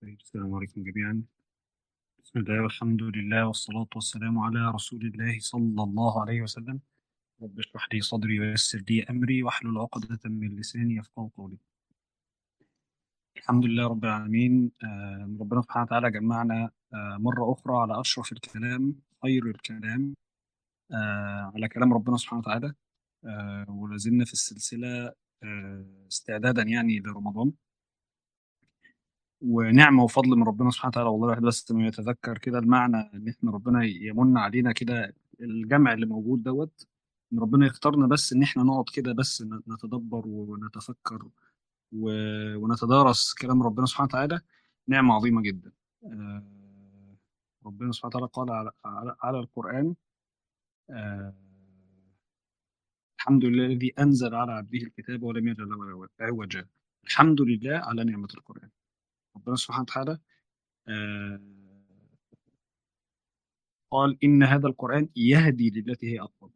طيب السلام عليكم جميعا بسم الله والحمد لله والصلاة والسلام على رسول الله صلى الله عليه وسلم رب اشرح لي صدري ويسر لي أمري واحلل عقدة من لساني يفقهوا قولي الحمد لله رب العالمين آه، ربنا سبحانه وتعالى جمعنا آه، مرة أخرى على أشرف الكلام خير الكلام آه، على كلام ربنا سبحانه وتعالى آه، ولازلنا في السلسلة آه، استعدادا يعني لرمضان ونعمة وفضل من ربنا سبحانه وتعالى والله الواحد بس لما يتذكر كده المعنى ان احنا ربنا يمن علينا كده الجمع اللي موجود دوت ان ربنا يختارنا بس ان احنا نقعد كده بس نتدبر ونتفكر و- ونتدارس كلام ربنا سبحانه وتعالى نعمة عظيمة جدا آه، ربنا سبحانه وتعالى قال على, على, على القرآن آه، الحمد لله الذي أنزل على عبده الكتاب ولم يجعل له عوجا الحمد لله على نعمة القرآن ربنا سبحانه وتعالى آه، قال إن هذا القرآن يهدي للتي هي أقوم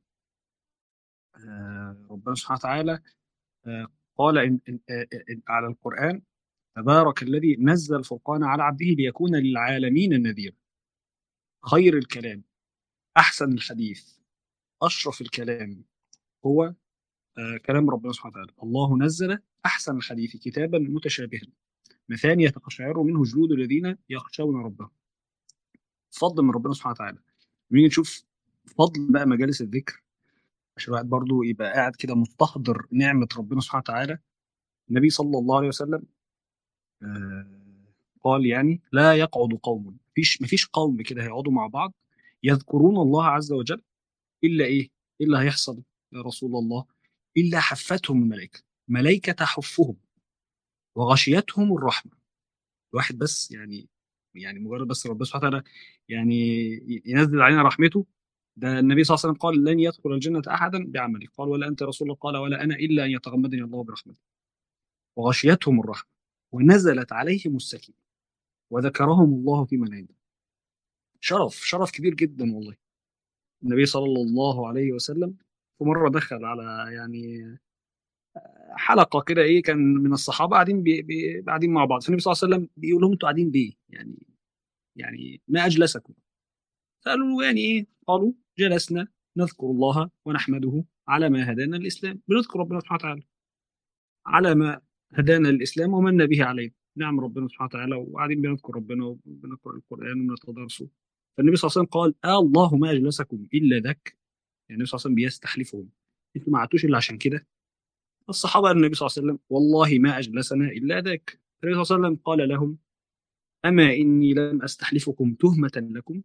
آه، ربنا سبحانه وتعالى آه، قال إن إن آه، إن على القرآن تبارك الذي نزل الفرقان على عبده ليكون للعالمين نذيرا خير الكلام أحسن الحديث أشرف الكلام هو آه، كلام ربنا سبحانه وتعالى الله نزل أحسن الحديث كتابا متشابها مثانية تقشعر منه جلود الذين يخشون ربهم فضل من ربنا سبحانه وتعالى نيجي نشوف فضل بقى مجالس الذكر عشان الواحد برضه يبقى قاعد كده مستحضر نعمة ربنا سبحانه وتعالى النبي صلى الله عليه وسلم آه، قال يعني لا يقعد قوم مفيش مفيش قوم كده هيقعدوا مع بعض يذكرون الله عز وجل إلا إيه؟ إلا هيحصل يا رسول الله إلا حفتهم الملائكة ملائكة تحفهم وغشيتهم الرحمة الواحد بس يعني يعني مجرد بس ربنا سبحانه وتعالى يعني ينزل علينا رحمته ده النبي صلى الله عليه وسلم قال لن يدخل الجنة أحدا بعمله قال ولا أنت يا رسول الله قال ولا أنا إلا أن يتغمدني الله برحمته وغشيتهم الرحمة ونزلت عليهم السكينة وذكرهم الله في من عنده شرف شرف كبير جدا والله النبي صلى الله عليه وسلم في مرة دخل على يعني حلقة كده إيه كان من الصحابة قاعدين بي بي قاعدين مع بعض فالنبي صلى الله عليه وسلم بيقول لهم أنتوا قاعدين ليه؟ يعني يعني ما أجلسكم؟ قالوا له يعني إيه؟ قالوا جلسنا نذكر الله ونحمده على ما هدانا الإسلام بنذكر ربنا سبحانه وتعالى على ما هدانا الإسلام ومن به علينا نعم ربنا سبحانه وتعالى وقاعدين بنذكر ربنا وبنقرأ القرآن ونتدارسه فالنبي صلى الله عليه وسلم قال آه الله ما أجلسكم إلا ذاك يعني النبي صلى الله عليه وسلم بيستحلفهم أنتوا ما قعدتوش إلا عشان كده الصحابة قالوا النبي صلى الله عليه وسلم والله ما أجلسنا إلا ذاك النبي صلى الله عليه وسلم قال لهم أما إني لم أستحلفكم تهمة لكم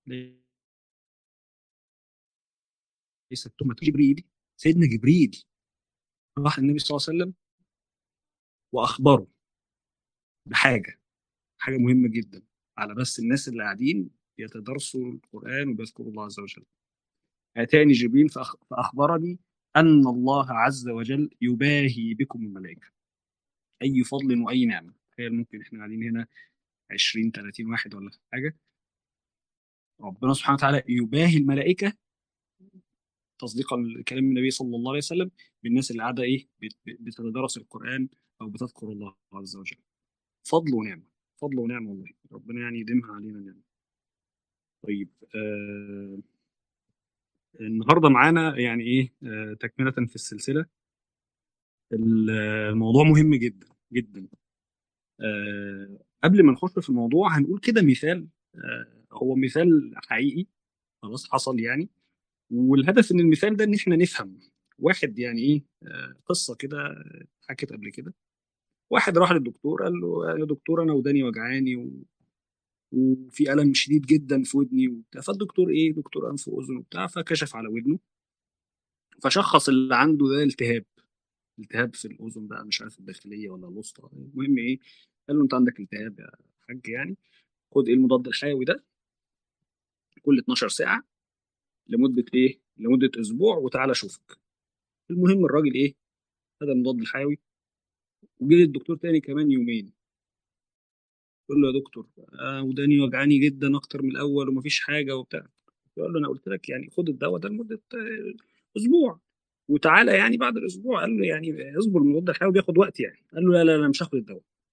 ليست تهمة جبريل سيدنا جبريل راح النبي صلى الله عليه وسلم وأخبره بحاجة حاجة مهمة جدا على بس الناس اللي قاعدين يتدرسوا القرآن وبيذكروا الله عز وجل أتاني جبريل فأخ... فأخبرني أن الله عز وجل يباهي بكم الملائكة أي فضل وأي نعمة تخيل ممكن إحنا قاعدين هنا 20 30 واحد ولا حاجة ربنا سبحانه وتعالى يباهي الملائكة تصديقا لكلام النبي صلى الله عليه وسلم بالناس اللي قاعدة إيه بت- بتتدرس القرآن أو بتذكر الله عز وجل فضل ونعمة فضل ونعمة والله ربنا يعني يديمها علينا نعمة طيب آه النهارده معانا يعني ايه آه تكملة في السلسلة ال- الموضوع مهم جدا جدا آه قبل ما نخش في الموضوع هنقول كده مثال آه هو مثال حقيقي خلاص حصل يعني والهدف من المثال ده ان احنا نفهم واحد يعني ايه آه قصة كده حكت قبل كده واحد راح للدكتور قال له يا دكتور انا وداني وجعاني و... وفي ألم شديد جدا في ودني وبتاع فالدكتور ايه دكتور انف واذن وبتاع فكشف على ودنه فشخص اللي عنده ده التهاب التهاب في الاذن بقى مش عارف الداخليه ولا الوسطى المهم ايه قال له انت عندك التهاب يا حاج يعني خد ايه المضاد الحيوي ده كل 12 ساعه لمده ايه لمده اسبوع وتعالى اشوفك المهم الراجل ايه خد المضاد الحيوي وجه للدكتور تاني كمان يومين يقول له يا دكتور آه وداني وجعاني جدا اكتر من الاول ومفيش حاجه وبتاع يقول له انا قلت لك يعني خد الدواء ده لمده آه، اسبوع وتعالى يعني بعد الاسبوع قال له يعني اصبر المضاد الحيوي بياخد وقت يعني قال له لا لا لا مش هاخد الدواء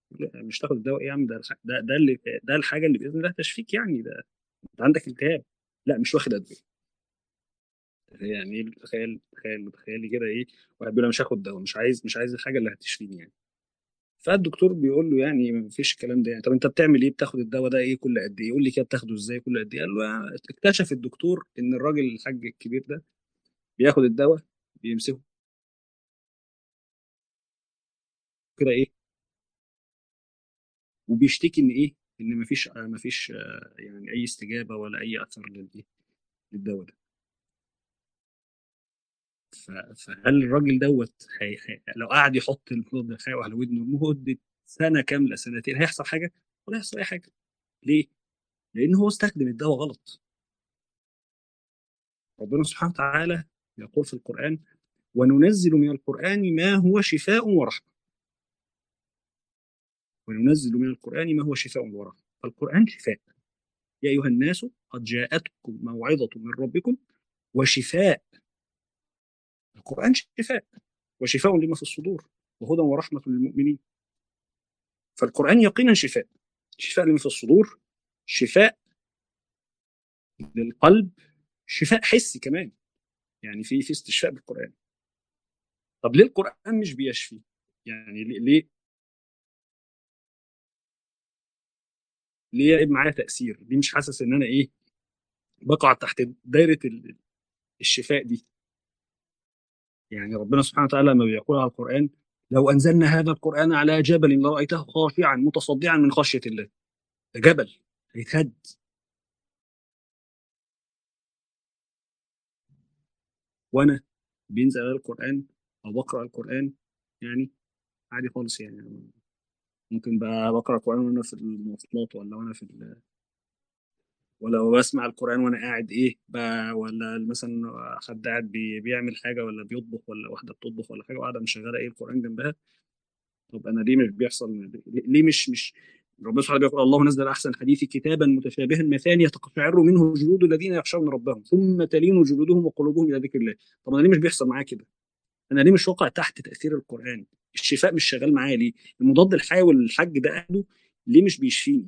مش تاخد الدواء ايه يا عم ده ده ده اللي ده الحاجه اللي باذن الله تشفيك يعني ده انت عندك التهاب لا مش واخد ادويه يعني تخيل تخيل تخيل كده ايه واحد بيقول انا مش هاخد دواء مش عايز مش عايز الحاجه اللي هتشفيني يعني فالدكتور بيقول له يعني ما فيش الكلام ده يعني طب انت بتعمل ايه بتاخد الدواء ده ايه كل قد ايه يقول لي كده بتاخده ازاي كل قد ايه قال له اكتشف الدكتور ان الراجل الحاج الكبير ده بياخد الدواء بيمسكه كده ايه وبيشتكي ان ايه ان مفيش مفيش يعني اي استجابه ولا اي اثر للايه للدواء ده فهل الراجل دوت هي... هي... لو قعد يحط المضاد الحيوي على ودنه لمده سنه كامله سنتين هيحصل حاجه ولا هيحصل اي حاجه ليه؟ لان هو استخدم الدواء غلط ربنا سبحانه وتعالى يقول في القران وننزل من القران ما هو شفاء ورحمه وننزل من القران ما هو شفاء ورحمه فالقران شفاء يا ايها الناس قد جاءتكم موعظه من ربكم وشفاء القرآن شفاء وشفاء لما في الصدور وهدى ورحمة للمؤمنين فالقرآن يقينا شفاء شفاء لما في الصدور شفاء للقلب شفاء حسي كمان يعني في في استشفاء بالقرآن طب ليه القرآن مش بيشفي؟ يعني ليه ليه معايا تأثير؟ ليه مش حاسس إن أنا إيه بقع تحت دايرة الشفاء دي؟ يعني ربنا سبحانه وتعالى لما بيقول على القرآن لو أنزلنا هذا القرآن على جبل لرأيته خاشعا متصدعا من خشية الله ده جبل هيتهد وأنا بينزل على القرآن أو بقرأ القرآن يعني عادي خالص يعني ممكن بقى بقرأ القرآن وأنا في المواصلات ولا وأنا في ولا بسمع القرآن وأنا قاعد إيه بقى ولا مثلا حد قاعد بي بيعمل حاجة ولا بيطبخ ولا واحدة بتطبخ ولا حاجة وقاعدة مشغلة إيه القرآن جنبها طب أنا ليه مش بيحصل ليه مش مش ربنا سبحانه بيقول الله نزل أحسن الحديث كتابا متشابها مثانية تقشعر منه جلود الذين يخشون ربهم ثم تلين جلودهم وقلوبهم إلى ذكر الله طب أنا ليه مش بيحصل معايا كده؟ أنا ليه مش واقع تحت تأثير القرآن؟ الشفاء مش شغال معايا ليه؟ المضاد الحيوي اللي الحاج ده أهله ليه مش بيشفيني؟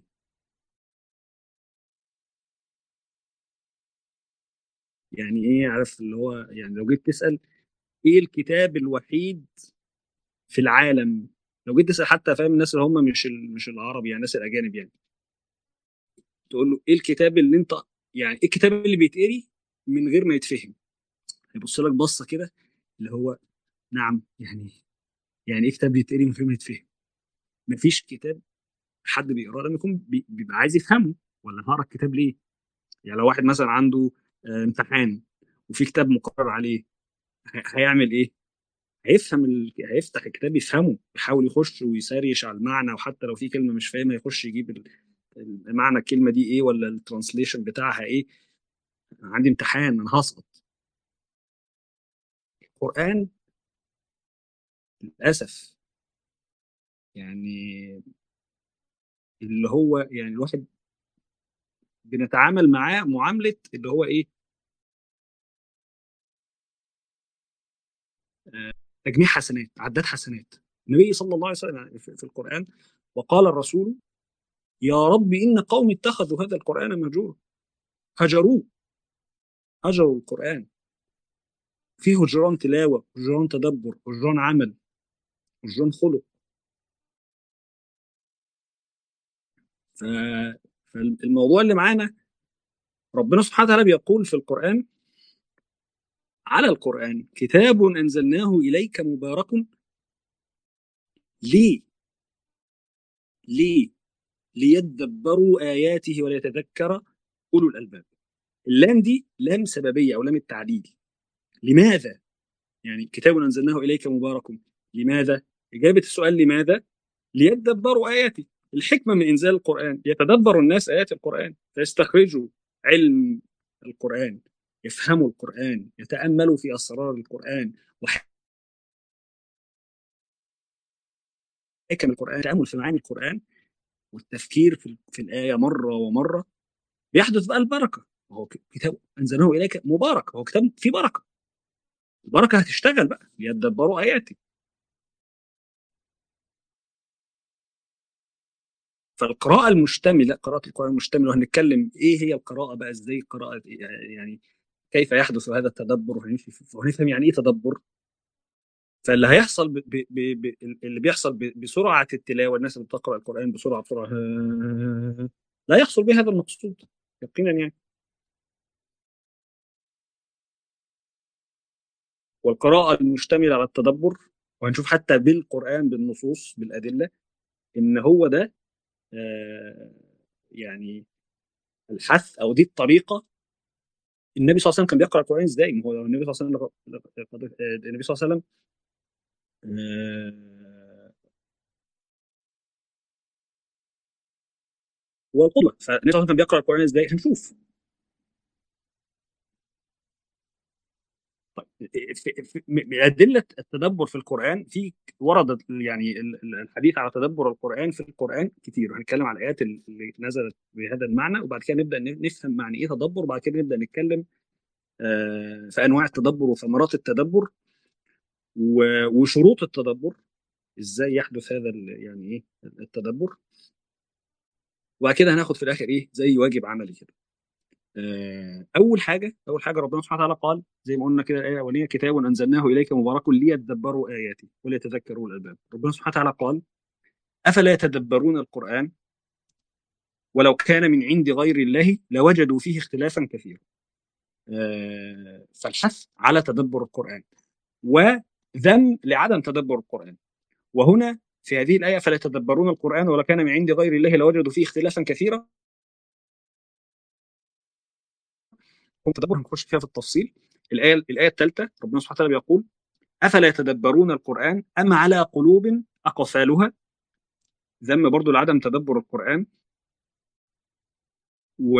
يعني ايه عارف اللي هو يعني لو جيت تسال ايه الكتاب الوحيد في العالم لو جيت تسال حتى فاهم الناس اللي هم مش مش العرب يعني الناس الاجانب يعني تقول له ايه الكتاب اللي انت يعني ايه الكتاب اللي بيتقري من غير ما يتفهم هيبص لك بصه كده اللي هو نعم يعني يعني ايه كتاب بيتقري من غير ما يتفهم مفيش كتاب حد بيقراه لما يكون بيبقى عايز يفهمه ولا هقرا الكتاب ليه يعني لو واحد مثلا عنده امتحان وفي كتاب مقرر عليه هيعمل ايه؟ هيفهم ال... هيفتح الكتاب يفهمه يحاول يخش ويسريش على المعنى وحتى لو في كلمه مش فاهمها يخش يجيب ال... معنى الكلمه دي ايه ولا الترانسليشن بتاعها ايه عندي امتحان انا هسقط القران للاسف يعني اللي هو يعني الواحد بنتعامل معاه معامله اللي هو ايه تجميع حسنات عداد حسنات النبي صلى الله عليه وسلم في القرآن وقال الرسول يا رب إن قوم اتخذوا هذا القرآن مهجورا هجروه هجروا القرآن فيه هجران تلاوة هجران تدبر هجران عمل هجران خلق ف... فالموضوع اللي معانا ربنا سبحانه وتعالى بيقول في القرآن على القرآن كتاب أنزلناه إليك مبارك ليه؟ ليه؟ ليدبروا آياته وليتذكر أولو الألباب اللام دي لام سببية أو لام التعليل لماذا؟ يعني كتاب أنزلناه إليك مبارك لماذا؟ إجابة السؤال لماذا؟ ليدبروا آياته الحكمة من إنزال القرآن يتدبر الناس آيات القرآن فيستخرجوا علم القرآن يفهموا القرآن يتأملوا في أسرار القرآن وحكم القرآن التأمل في معاني القرآن والتفكير في, في الآية مرة ومرة بيحدث بقى البركة وهو كتاب أنزلناه إليك مبارك هو كتاب فيه بركة البركة هتشتغل بقى ليدبروا آياتي فالقراءة المشتملة قراءة القرآن المشتملة وهنتكلم ايه هي القراءة بقى ازاي القراءة يعني كيف يحدث هذا التدبر وهنفهم يعني ايه تدبر فاللي هيحصل ب... ب... ب... اللي بيحصل ب... بسرعة التلاوة الناس اللي بتقرأ القرآن بسرعة بسرعة لا يحصل به هذا المقصود يقينا يعني والقراءة المشتملة على التدبر وهنشوف حتى بالقرآن بالنصوص بالأدلة إن هو ده آه يعني الحث أو دي الطريقة النبي صلى الله عليه وسلم كان بيقرأ القرآن إزاي؟ ما هو النبي صلى الله عليه وسلم النبي صلى الله عليه وسلم آه هو القدوة فالنبي صلى الله عليه وسلم كان بيقرأ القرآن إزاي؟ هنشوف أدلة التدبر في القرآن في وردت يعني الحديث على تدبر القرآن في القرآن كتير هنتكلم على الآيات اللي نزلت بهذا المعنى وبعد كده نبدأ نفهم معنى إيه تدبر وبعد كده نبدأ نتكلم في أنواع التدبر وثمرات التدبر وشروط التدبر إزاي يحدث هذا يعني إيه التدبر وبعد كده هناخد في الآخر إيه زي واجب عملي كده اول حاجه اول حاجه ربنا سبحانه وتعالى قال زي ما قلنا كده الايه الاولانيه كتاب انزلناه اليك مبارك ليتدبروا اياته وليتذكروا الالباب ربنا سبحانه وتعالى قال افلا يتدبرون القران ولو كان من عند غير الله لوجدوا فيه اختلافا كثيرا فالحث على تدبر القران وذم لعدم تدبر القران وهنا في هذه الايه فلا يتدبرون القران ولو كان من عند غير الله لوجدوا فيه اختلافا كثيرا تدبر هنخش فيها في التفصيل الايه الايه الثالثه ربنا سبحانه وتعالى بيقول افلا يتدبرون القران ام على قلوب اقفالها ذم برضو لعدم تدبر القران و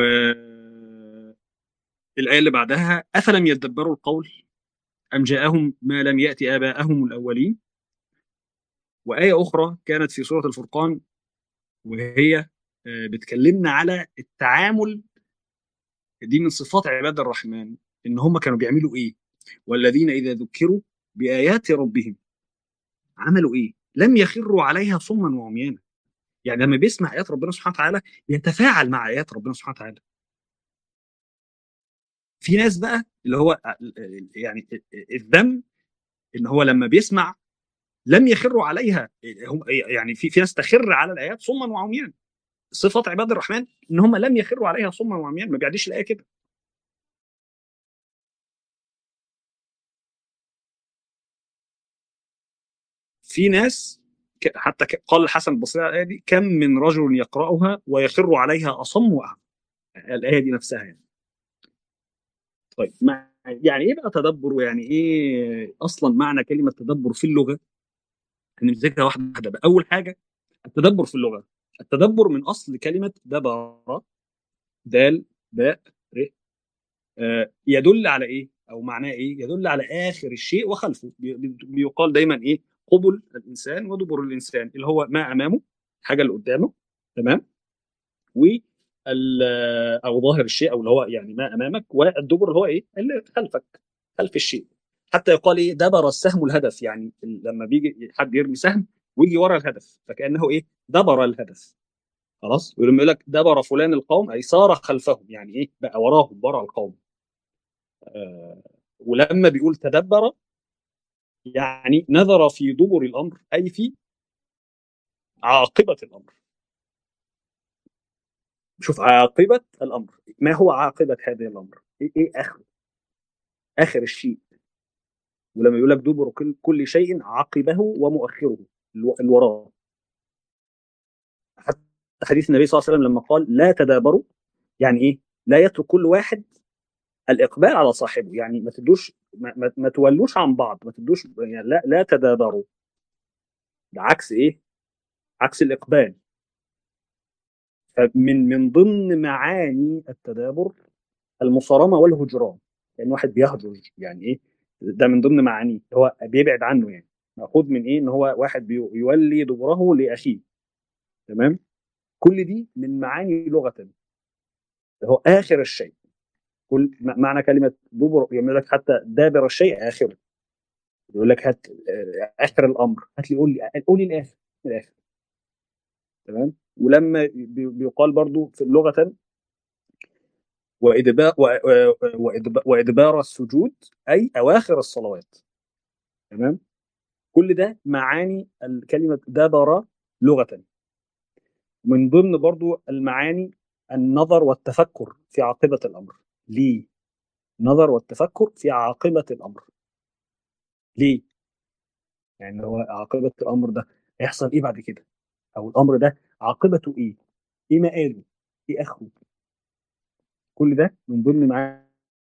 الآية اللي بعدها أفلم يدبروا القول أم جاءهم ما لم يأتي آباءهم الأولين وآية أخرى كانت في سورة الفرقان وهي بتكلمنا على التعامل دي من صفات عباد الرحمن ان هم كانوا بيعملوا ايه والذين اذا ذكروا بايات ربهم عملوا ايه لم يخروا عليها صما وعميانا يعني لما بيسمع ايات ربنا سبحانه وتعالى يتفاعل مع ايات ربنا سبحانه وتعالى في ناس بقى اللي هو يعني الذم ان هو لما بيسمع لم يخروا عليها هم يعني في في ناس تخر على الايات صما وعميانا صفات عباد الرحمن ان هم لم يخروا عليها صما وعميان ما بيعديش الايه كده في ناس حتى قال الحسن البصري على الايه دي كم من رجل يقراها ويخر عليها اصم واعمى الايه دي نفسها يعني طيب ما يعني ايه بقى تدبر ويعني ايه اصلا معنى كلمه تدبر في اللغه هنمسكها واحده واحده بقى اول حاجه التدبر في اللغه التدبر من اصل كلمه دبر دال باء ر آه يدل على ايه او معناه ايه يدل على اخر الشيء وخلفه بيقال دايما ايه قبل الانسان ودبر الانسان اللي هو ما امامه الحاجه اللي قدامه تمام و او ظاهر الشيء او اللي هو يعني ما امامك والدبر اللي هو ايه اللي خلفك خلف الشيء حتى يقال ايه دبر السهم الهدف يعني لما بيجي حد يرمي سهم ويجي ورا الهدف فكانه ايه دبر الهدف خلاص ولما يقول لك دبر فلان القوم اي صار خلفهم يعني ايه بقى وراهم ورا القوم آه ولما بيقول تدبر يعني نظر في دبر الامر اي في عاقبه الامر شوف عاقبه الامر ما هو عاقبه هذا الامر ايه, إيه اخره اخر الشيء ولما يقول لك دبر كل, كل شيء عقبه ومؤخره الوراء حتى حديث النبي صلى الله عليه وسلم لما قال لا تدابروا يعني ايه لا يترك كل واحد الاقبال على صاحبه يعني ما تدوش ما, ما, ما تولوش عن بعض ما تدوش يعني لا لا تدابروا ده عكس ايه عكس الاقبال من من ضمن معاني التدابر المصارمه والهجران يعني واحد بيهجر يعني ايه ده من ضمن معانيه هو بيبعد عنه يعني ماخوذ من ايه ان هو واحد بيولي دبره لاخيه تمام كل دي من معاني لغه هو اخر الشيء كل معنى كلمه دبر يعمل لك حتى دابر الشيء اخره يقول لك هات اخر الامر هات لي قول لي قول لي الاخر الاخر تمام ولما بيقال برضو في اللغة وإدبار, وإدبار, وإدبار السجود أي أواخر الصلوات تمام كل ده معاني الكلمة دبر لغة من ضمن برضو المعاني النظر والتفكر في عاقبة الأمر ليه؟ نظر والتفكر في عاقبة الأمر ليه؟ يعني هو عاقبة الأمر ده هيحصل إيه بعد كده؟ أو الأمر ده عاقبته إيه؟ إيه مآله؟ إيه آخره؟ كل ده من ضمن معاني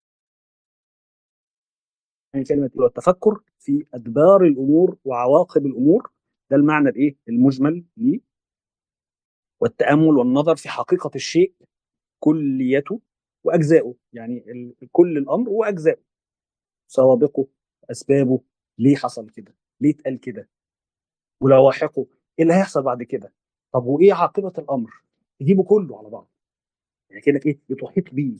كلمة التفكر في أدبار الأمور وعواقب الأمور ده المعنى الإيه؟ المجمل ليه والتأمل والنظر في حقيقة الشيء كليته وأجزائه يعني كل الأمر وأجزائه سوابقه أسبابه ليه حصل كده ليه اتقال كده ولواحقه ايه اللي هيحصل بعد كده طب وايه عاقبه الامر تجيبه كله على بعض يعني كانك ايه بتحيط بيه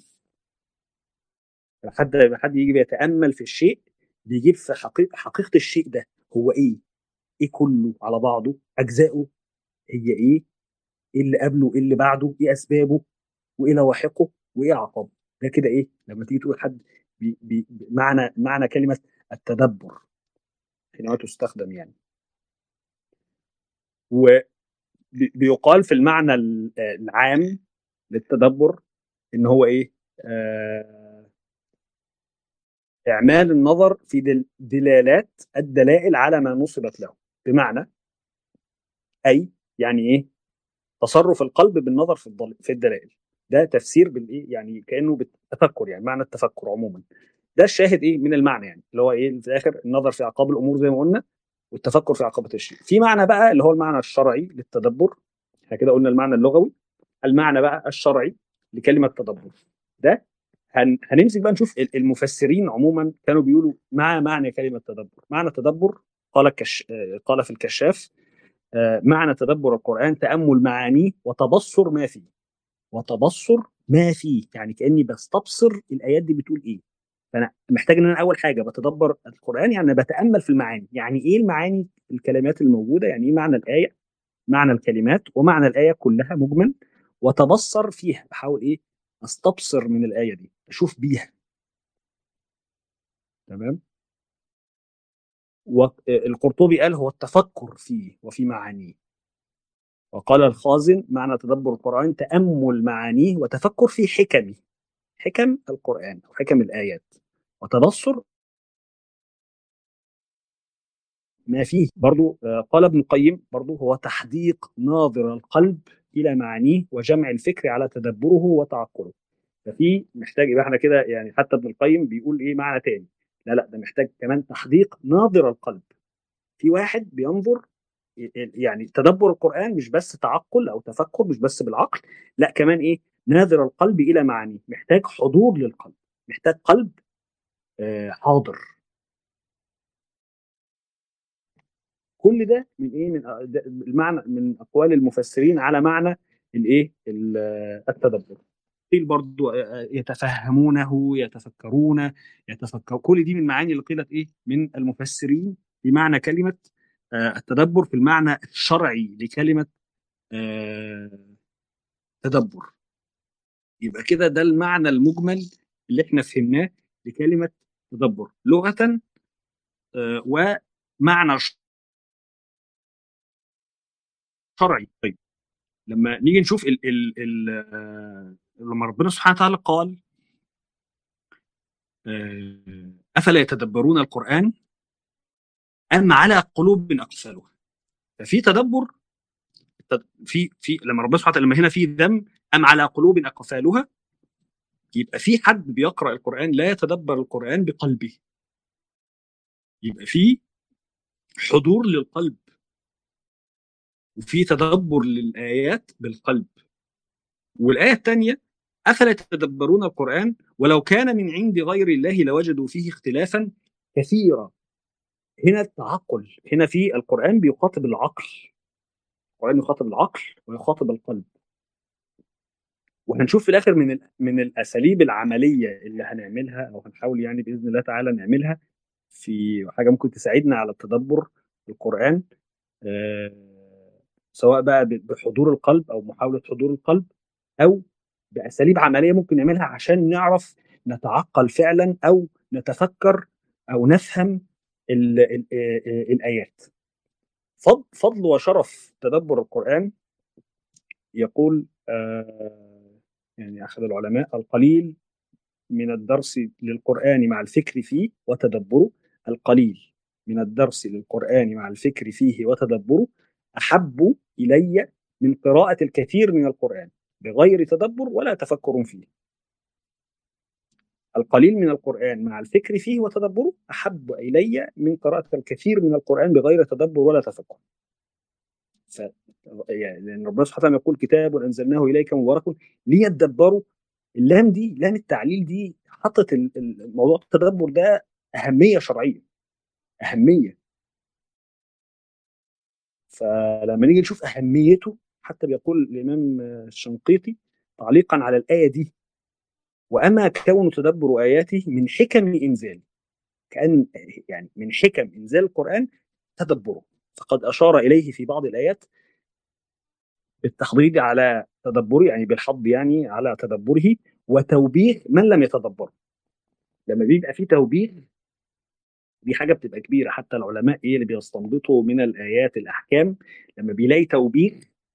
حد حد يجي بيتامل في الشيء بيجيب في حقيقه حقيقه الشيء ده هو ايه ايه كله على بعضه اجزائه هي ايه ايه اللي قبله ايه اللي بعده ايه اسبابه وايه لواحقه وايه عقابه ده كده ايه لما تيجي تقول حد بي بي معنى معنى كلمه التدبر حينما تستخدم يعني وبيقال في المعنى العام للتدبر ان هو ايه آه اعمال النظر في دلالات الدلائل على ما نصبت له بمعنى اي يعني ايه تصرف القلب بالنظر في في الدلائل ده تفسير بالايه يعني كانه بالتفكر يعني معنى التفكر عموما ده الشاهد ايه من المعنى يعني اللي هو ايه في الاخر النظر في عقاب الامور زي ما قلنا والتفكر في عقبة الشيء في معنى بقى اللي هو المعنى الشرعي للتدبر احنا كده قلنا المعنى اللغوي المعنى بقى الشرعي لكلمة تدبر ده هن... هنمسك بقى نشوف المفسرين عموما كانوا بيقولوا ما معنى كلمة تدبر معنى تدبر قال الكش... قال في الكشاف معنى تدبر القرآن تأمل معانيه وتبصر ما فيه وتبصر ما فيه يعني كأني بستبصر الآيات دي بتقول إيه فانا محتاج ان انا اول حاجه بتدبر القران يعني بتامل في المعاني يعني ايه المعاني الكلمات الموجوده يعني ايه معنى الايه معنى الكلمات ومعنى الايه كلها مجمل وتبصر فيها بحاول ايه استبصر من الايه دي اشوف بيها تمام والقرطبي قال هو التفكر فيه وفي معانيه وقال الخازن معنى تدبر القرآن تأمل معانيه وتفكر في حكمه حكم القرآن أو حكم الآيات وتبصر ما فيه برضو قال ابن القيم برضو هو تحديق ناظر القلب إلى معانيه وجمع الفكر على تدبره وتعقله ففي محتاج يبقى احنا كده يعني حتى ابن القيم بيقول ايه معنى تاني لا لا ده محتاج كمان تحديق ناظر القلب في واحد بينظر يعني تدبر القرآن مش بس تعقل أو تفكر مش بس بالعقل لا كمان إيه ناظر القلب إلى معانيه محتاج حضور للقلب محتاج قلب حاضر كل ده من ايه من المعنى من اقوال المفسرين على معنى الايه التدبر قيل برضو يتفهمونه يتفكرون يتفكر كل دي من معاني اللي قيلت ايه من المفسرين بمعنى كلمه التدبر في المعنى الشرعي لكلمه تدبر يبقى كده ده المعنى المجمل اللي احنا فهمناه لكلمه تدبر لغه ومعنى شرعي طيب لما نيجي نشوف ال ال ال لما ربنا سبحانه وتعالى قال افلا يتدبرون القران ام على قلوب اقفالها ففي تدبر في في لما ربنا سبحانه وتعالى لما هنا في ذم ام على قلوب اقفالها يبقى في حد بيقرا القران لا يتدبر القران بقلبه يبقى في حضور للقلب وفي تدبر للآيات بالقلب والآية الثانية أفلا يتدبرون القرآن ولو كان من عند غير الله لوجدوا فيه اختلافا كثيرا هنا التعقل هنا في القرآن بيخاطب العقل القرآن يخاطب العقل ويخاطب القلب وهنشوف في الآخر من من الأساليب العملية اللي هنعملها أو هنحاول يعني بإذن الله تعالى نعملها في حاجة ممكن تساعدنا على التدبر القرآن آه سواء بقى بحضور القلب او محاوله حضور القلب او باساليب عمليه ممكن نعملها عشان نعرف نتعقل فعلا او نتفكر او نفهم ال ال ال الايات فضل وشرف تدبر القران يقول آه يعني احد العلماء القليل من الدرس للقران مع الفكر فيه وتدبره القليل من الدرس للقران مع الفكر فيه وتدبره احب الي من قراءه الكثير من القران بغير تدبر ولا تفكر فيه القليل من القرآن مع الفكر فيه وتدبره أحب إلي من قراءة الكثير من القرآن بغير تدبر ولا تفكر ف يعني لأن ربنا سبحانه وتعالى يقول كتاب أنزلناه إليك مبارك ليدبروا اللام دي لام التعليل دي حطت الموضوع التدبر ده أهمية شرعية أهمية فلما نيجي نشوف أهميته حتى بيقول الإمام الشنقيطي تعليقا على الآية دي وأما كون تدبر آياته من حكم إنزال كأن يعني من حكم إنزال القرآن تدبره فقد أشار إليه في بعض الآيات بالتحضيض على تدبره يعني بالحض يعني على تدبره وتوبيخ من لم يتدبره لما بيبقى في توبيخ دي حاجه بتبقى كبيره حتى العلماء ايه اللي بيستنبطوا من الايات الاحكام لما بيلاقي توبيخ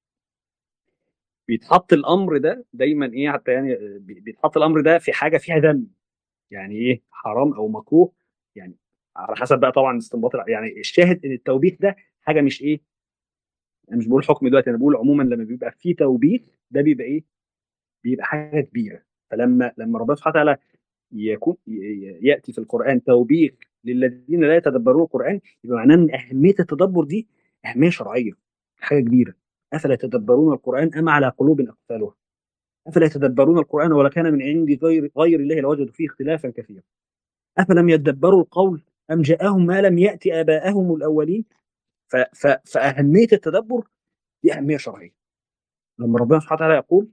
بيتحط الامر ده دايما ايه حتى يعني بيتحط الامر ده في حاجه فيها ذنب يعني ايه حرام او مكروه يعني على حسب بقى طبعا استنباط يعني الشاهد ان التوبيخ ده حاجه مش ايه انا مش بقول حكم دلوقتي انا بقول عموما لما بيبقى في توبيخ ده بيبقى ايه بيبقى حاجه كبيره فلما لما ربنا سبحانه وتعالى يكون ياتي في القران توبيخ للذين لا يتدبرون القران يبقى معناه ان اهميه التدبر دي اهميه شرعيه حاجه كبيره افلا يتدبرون القران ام على قلوب اقفالها افلا يتدبرون القران ولا كان من عند غير غير الله لوجدوا فيه اختلافا كثيرا افلم يدبروا القول ام جاءهم ما لم ياتي اباءهم الاولين ف ف فاهميه التدبر دي اهميه شرعيه لما ربنا سبحانه وتعالى يقول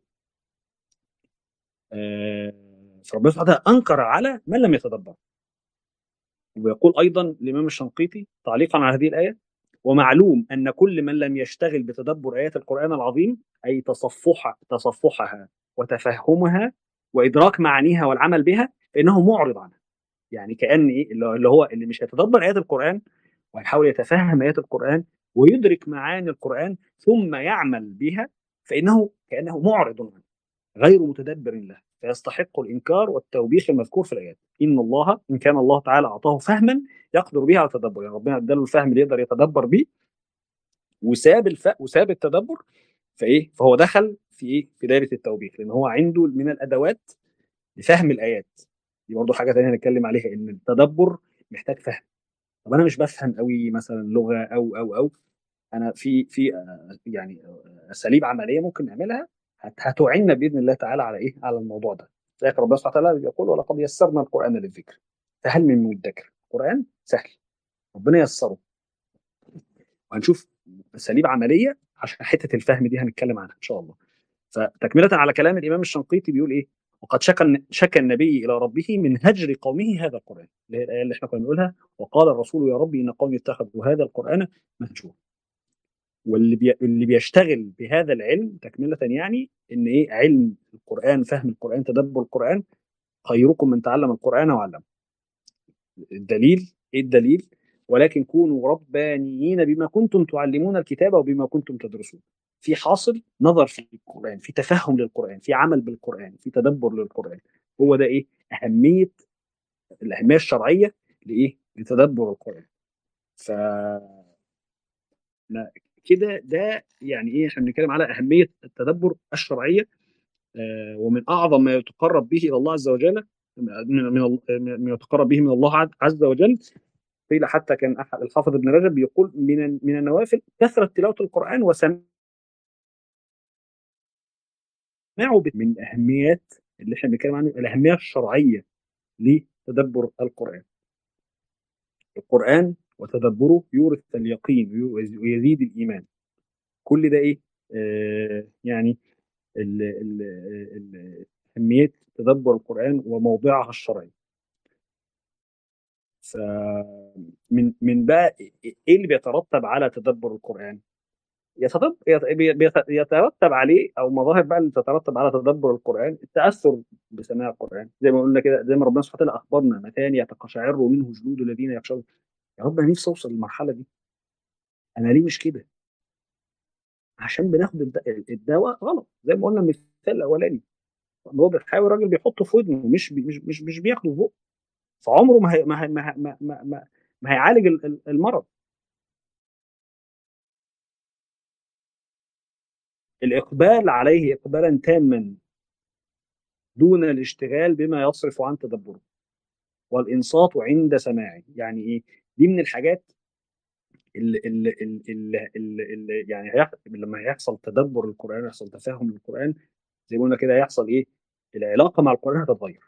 آه فربنا سبحانه وتعالى انكر على من لم يتدبر ويقول ايضا الامام الشنقيطي تعليقا على هذه الايه ومعلوم ان كل من لم يشتغل بتدبر ايات القران العظيم اي تصفح تصفحها وتفهمها وادراك معانيها والعمل بها فانه معرض عنها يعني كان ايه اللي هو اللي مش هيتدبر ايات القران ويحاول يتفهم ايات القران ويدرك معاني القران ثم يعمل بها فانه كانه معرض عنه غير متدبر له فيستحق الانكار والتوبيخ المذكور في الايات ان الله ان كان الله تعالى اعطاه فهما يقدر به على التدبر يعني ربنا اداله الفهم اللي يقدر يتدبر به وساب الف... وساب التدبر فايه فهو دخل في ايه في دائره التوبيخ لان هو عنده من الادوات لفهم الايات دي برضه حاجه ثانيه هنتكلم عليها ان التدبر محتاج فهم طب انا مش بفهم قوي مثلا لغه او او او انا في في يعني اساليب عمليه ممكن نعملها هتعيننا باذن الله تعالى على ايه؟ على الموضوع ده. لكن ربنا سبحانه وتعالى يقول ولقد يسرنا القران للذكر. فهل من مدكر؟ القران سهل. ربنا يسره. وهنشوف اساليب عمليه عشان حته الفهم دي هنتكلم عنها ان شاء الله. فتكمله على كلام الامام الشنقيطي بيقول ايه؟ وقد شكى شكى النبي الى ربه من هجر قومه هذا القران اللي هي الايه اللي احنا كنا بنقولها وقال الرسول يا ربي ان قومي اتخذوا هذا القران مهجورا واللي بي... اللي بيشتغل بهذا العلم تكمله يعني ان ايه علم القران فهم القران تدبر القران خيركم من تعلم القران وعلمه الدليل ايه الدليل ولكن كونوا ربانيين بما كنتم تعلمون الكتاب وبما كنتم تدرسون في حاصل نظر في القران في تفهم للقران في عمل بالقران في تدبر للقران هو ده ايه اهميه الاهميه الشرعيه لايه لتدبر القران ف كده ده يعني ايه احنا بنتكلم على اهميه التدبر الشرعيه آه ومن اعظم ما يتقرب به الى الله عز وجل من من ما يتقرب به من الله عز وجل قيل حتى كان احد الحافظ ابن رجب بيقول من من النوافل كثره تلاوه القران وسماعه من اهميات اللي احنا بنتكلم عنه الاهميه الشرعيه لتدبر القران. القران وتدبره يورث اليقين ويزيد الايمان. كل ده ايه؟ آه يعني ال ال ال اهميه تدبر القران وموضعها الشرعي. ف من من بقى ايه اللي بيترتب على تدبر القران؟ يتطب يت- بي- بيت- يترتب عليه او مظاهر بقى اللي تترتب على تدبر القران التاثر بسماع القران زي ما قلنا كده زي ما ربنا سبحانه وتعالى اخبرنا متان يتقشعر منه جلود الذين يخشون يا رب انا نفسي اوصل للمرحله دي انا ليه مش كده عشان بناخد الد- الدواء غلط زي ما قلنا المثال الاولاني هو بيحاول الراجل بيحطه في ودنه مش بي مش مش مش بياخده في بقه فعمره ما هي ما هي ما هي ما, ما, ما, ما هيعالج ال- ال- المرض الاقبال عليه اقبالا تاما دون الاشتغال بما يصرف عن تدبره والانصات عند سماعه يعني ايه دي من الحاجات اللي, اللي, اللي, اللي, اللي يعني هيح... لما هيحصل تدبر القران يحصل تفاهم للقران زي ما قلنا كده هيحصل ايه العلاقه مع القران هتتغير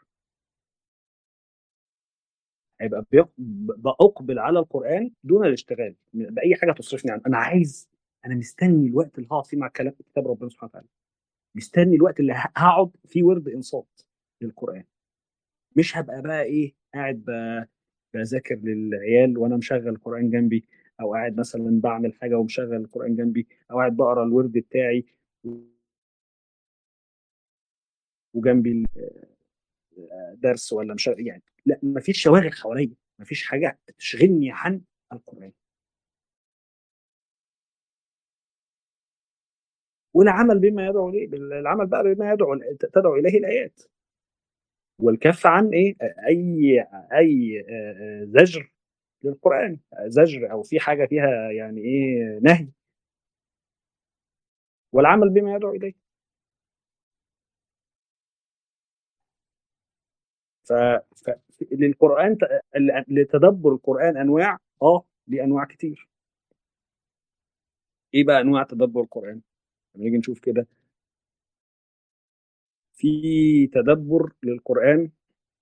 هيبقى بيق- بأقبل على القرآن دون الاشتغال بأي حاجة تصرفني عنه أنا عايز أنا مستني الوقت اللي هقعد فيه مع كلام كتاب ربنا سبحانه وتعالى مستني الوقت اللي ه- هقعد فيه ورد إنصات للقرآن مش هبقى بقى إيه قاعد ب- بذاكر للعيال وأنا مشغل القرآن جنبي أو قاعد مثلا بعمل حاجة ومشغل القرآن جنبي أو قاعد بقرا الورد بتاعي وجنبي درس ولا مش يعني لا مفيش شواغل حواليا مفيش حاجة تشغلني عن القرآن والعمل بما يدعو اليه العمل بقى بما يدعو تدعو اليه الايات والكف عن ايه اي اي آه، آه، زجر للقران زجر او في حاجه فيها يعني ايه نهي والعمل بما يدعو اليه ف ف- للقران ت- لتدبر القران انواع اه ليه انواع كتير ايه بقى انواع تدبر القران لما نيجي نشوف كده في تدبر للقران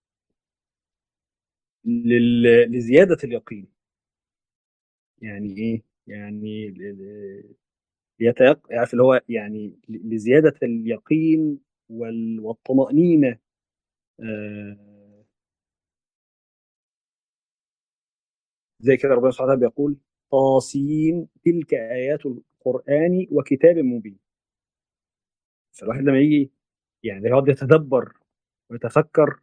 لل... لزياده اليقين يعني ايه يعني ل- يتيق... عارف اللي هو يعني ل- لزياده اليقين وال... والطمانينه آه... زي كده ربنا سبحانه وتعالى بيقول طاسين تلك ايات القران وكتاب مبين فالواحد لما يجي يعني يقعد يتدبر ويتفكر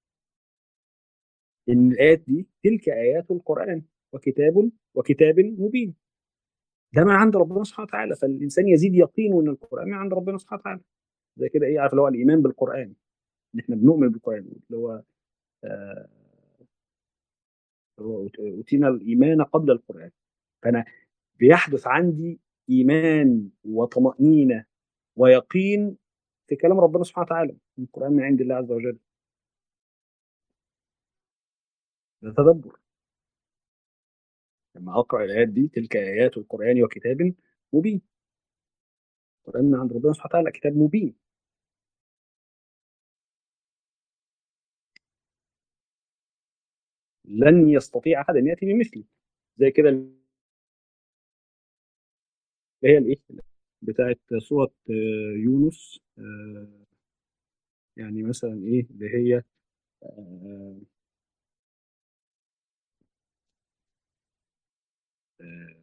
ان الايات دي تلك ايات القران وكتاب وكتاب مبين ده من عند ربنا سبحانه وتعالى فالانسان يزيد يقينه ان القران من عند ربنا سبحانه وتعالى زي كده ايه عارف اللي هو الايمان بالقران ان احنا بنؤمن بالقران اللي هو آه، هو اوتينا الايمان قبل القران فانا بيحدث عندي ايمان وطمانينه ويقين في كلام ربنا سبحانه وتعالى القران من عند الله عز وجل ده تدبر لما اقرا الايات دي تلك ايات القران وكتاب مبين القران من عند ربنا سبحانه وتعالى كتاب مبين لن يستطيع احد ان ياتي بمثله زي كده اللي هي الايه بتاعت سوره آه، يونس آه، يعني مثلا ايه اللي هي آه، آه،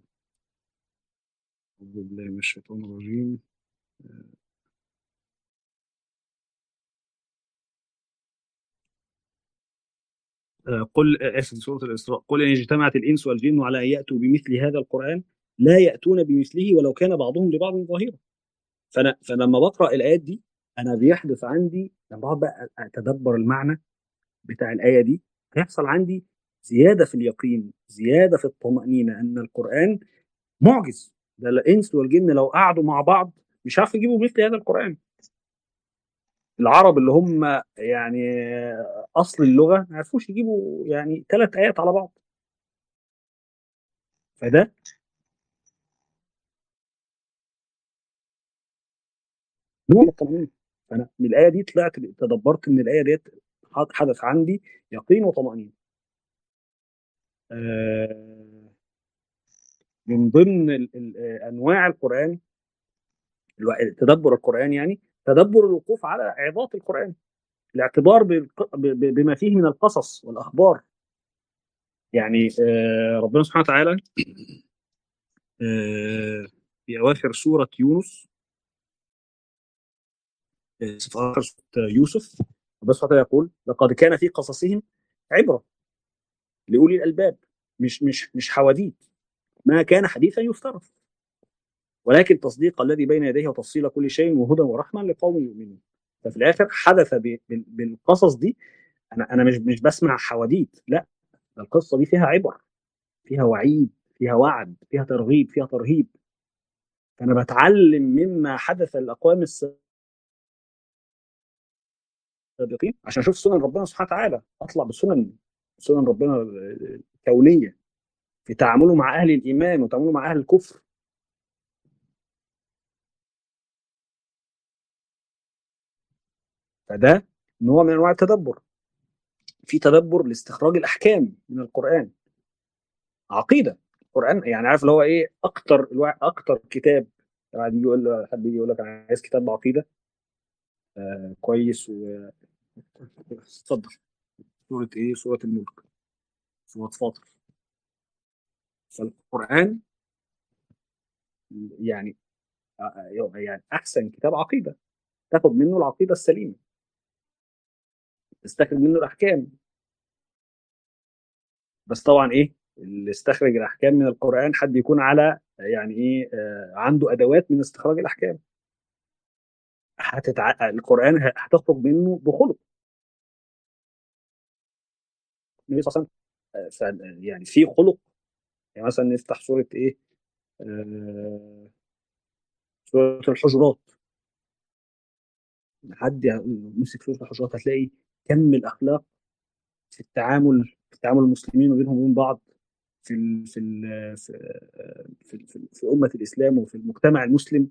أعوذ بالله من الشيطان الرجيم آه، قل آه، اسف سورة الإسراء قل إن اجتمعت الإنس والجن على أن يأتوا بمثل هذا القرآن لا يأتون بمثله ولو كان بعضهم لبعض ظهيرا فأنا فلما بقرأ الآيات دي أنا بيحدث عندي لما بقعد بقى أتدبر المعنى بتاع الآية دي هيحصل عندي زيادة في اليقين زيادة في الطمأنينة أن القرآن معجز ده الإنس والجن لو قعدوا مع بعض مش عارف يجيبوا مثل هذا القرآن العرب اللي هم يعني اصل اللغه ما عرفوش يجيبوا يعني ثلاث ايات على بعض فده نوع من الطمأنينة فانا من الايه دي طلعت تدبرت ان الايه ديت حدث عندي يقين وطمأنينة آه، من ضمن ال- ال- انواع القران الو- تدبر القران يعني تدبر الوقوف على عظات القران الاعتبار بالق- ب- ب- بما فيه من القصص والاخبار يعني آه، ربنا سبحانه وتعالى آه، في أواخر سورة يونس في أواخر سورة يوسف الله سبحانه وتعالى يقول لقد كان في قصصهم عبرة لأولي الألباب مش مش مش حواديت ما كان حديثا يفترض ولكن تصديق الذي بين يديه وتفصيل كل شيء وهدى ورحمة لقوم يؤمنون ففي الآخر حدث ب- بال- بالقصص دي أنا أنا مش مش بسمع حواديت لا ده القصة دي فيها عبر فيها وعيد فيها وعد فيها ترغيب فيها ترهيب فأنا بتعلم مما حدث الأقوام السابقين عشان أشوف سنن ربنا سبحانه وتعالى أطلع بسنن سنن ربنا الكونية في تعامله مع أهل الإيمان وتعامله مع أهل الكفر فده نوع من انواع التدبر في تدبر لاستخراج الاحكام من القران عقيده القران يعني عارف اللي هو ايه اكتر الوا- اكتر كتاب يعني يجي يقول له- حد يجي يقول لك انا عايز كتاب عقيده آه كويس و اتفضل سوره ايه سوره الملك سوره فاطر فالقران يعني آه، يعني احسن كتاب عقيده تاخد منه العقيده السليمه تستخرج منه الاحكام بس طبعا ايه اللي استخرج الاحكام من القران حد يكون على يعني ايه آه عنده ادوات من استخراج الاحكام هتتع... القران ه- هتخرج منه بخلق النبي صلى الله عليه وسلم آه، ف... يعني في خلق يعني مثلا نفتح سوره ايه آه... سوره الحجرات حد مسك سوره الحجرات هتلاقي كم الاخلاق في التعامل في تعامل المسلمين وبينهم وبين بعض في ال... في ال... في في, في, في امه الاسلام وفي المجتمع المسلم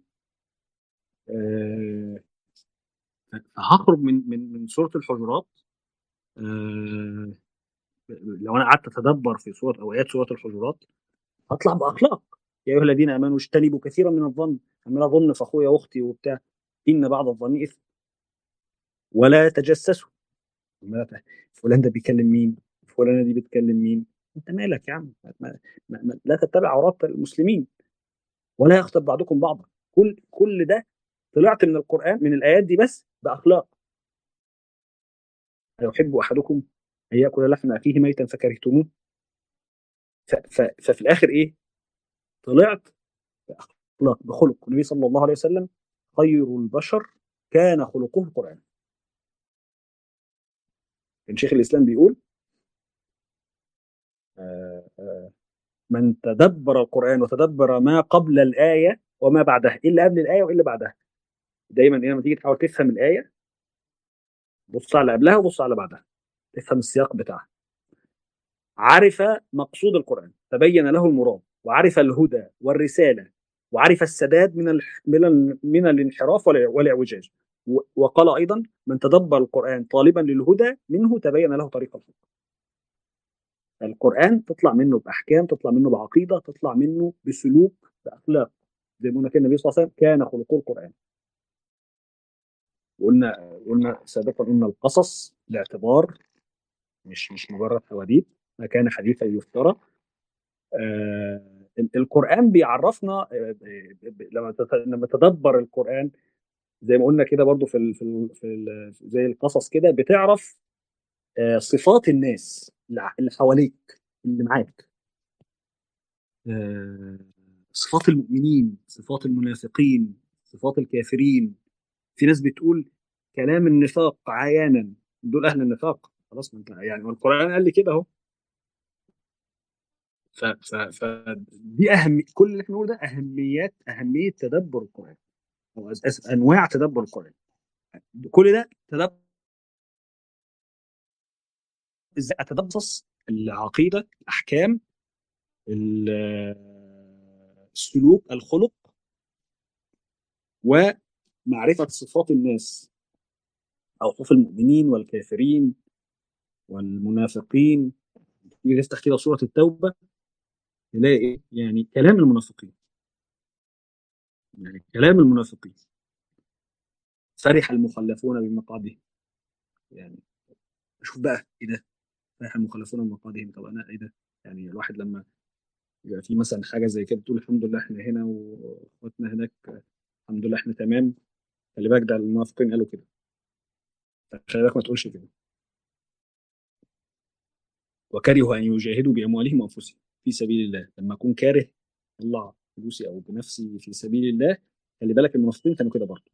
آه، هخرج من من من سوره الحجرات آه، لو انا قعدت اتدبر في سوره او ايات سوره الحجرات هطلع باخلاق يا ايها الذين امنوا اجتنبوا كثيرا من الظن عمال اظن في اخويا واختي وبتاع ان بعض الظن اثم ولا تجسسوا عمال أت- فلان ده بيكلم مين فلانه دي بتكلم مين انت مالك يا عم ما ما ما لا تتبع عورات المسلمين ولا يغتب بعضكم بعضا كل كل ده طلعت من القران من الايات دي بس باخلاق أيحب أحدكم أن يأكل لحم أخيه ميتا فكرهتموه ف- ف- ففي الآخر إيه؟ طلعت بأخلاق بخلق النبي صلى الله عليه وسلم خير البشر كان خلقه القرآن كان شيخ الإسلام بيقول آه، آه، من تدبر القرآن وتدبر ما قبل الآية وما بعدها إلا قبل الآية وإلا بعدها دايما إيه لما تيجي تحاول تفهم الآية بص على قبلها وبص على بعدها تفهم السياق بتاعها عرف مقصود القرآن تبين له المراد وعرف الهدى والرسالة وعرف السداد من ال من ال من الانحراف والع- والاعوجاج و- وقال أيضا من تدبر القرآن طالبا للهدى منه تبين له طريق الحق القرآن تطلع منه بأحكام تطلع منه بعقيدة تطلع منه بسلوك بأخلاق زي ما قلنا كده النبي صلى الله عليه وسلم كان خلقه القرآن وقلنا قلنا سابقا قلنا القصص الاعتبار مش مش مجرد حواديت ما كان حديثا يفترى آه ال- القرآن بيعرفنا آه، آه، لما تت- لما تدبر القرآن زي ما قلنا كده برضو في ال في ال في ال زي القصص كده بتعرف آه، صفات الناس اللي ع- اللي حواليك اللي معاك آه، صفات المؤمنين صفات المنافقين صفات الكافرين في ناس بتقول كلام النفاق عيانا دول اهل النفاق خلاص ما انت يعني والقرآن قال لي كده اهو ف ف ف دي اهم كل اللي احنا بنقوله ده اهميات اهميه تدبر القران او أس- أس- انواع تدبر القران كل ده تدبر ازاي اتدبس العقيده الاحكام ال- السلوك الخلق ومعرفه صفات الناس او صفات المؤمنين والكافرين والمنافقين تيجي تفتح كده سوره التوبه تلاقي إيه؟ يعني كلام المنافقين يعني كلام المنافقين فرح المخلفون بمقعدهم يعني شوف بقى ايه ده فرح المخلفون بمقعدهم طب انا ايه ده يعني الواحد لما يبقى في مثلا حاجه زي كده تقول الحمد لله احنا هنا واخواتنا هناك الحمد لله احنا تمام خلي بالك ده المنافقين قالوا كده خلي بالك ما تقولش كده وكرهوا ان يجاهدوا باموالهم وانفسهم في سبيل الله لما اكون كاره اطلع فلوسي او بنفسي في سبيل الله خلي بالك المنافقين كانوا كده برضه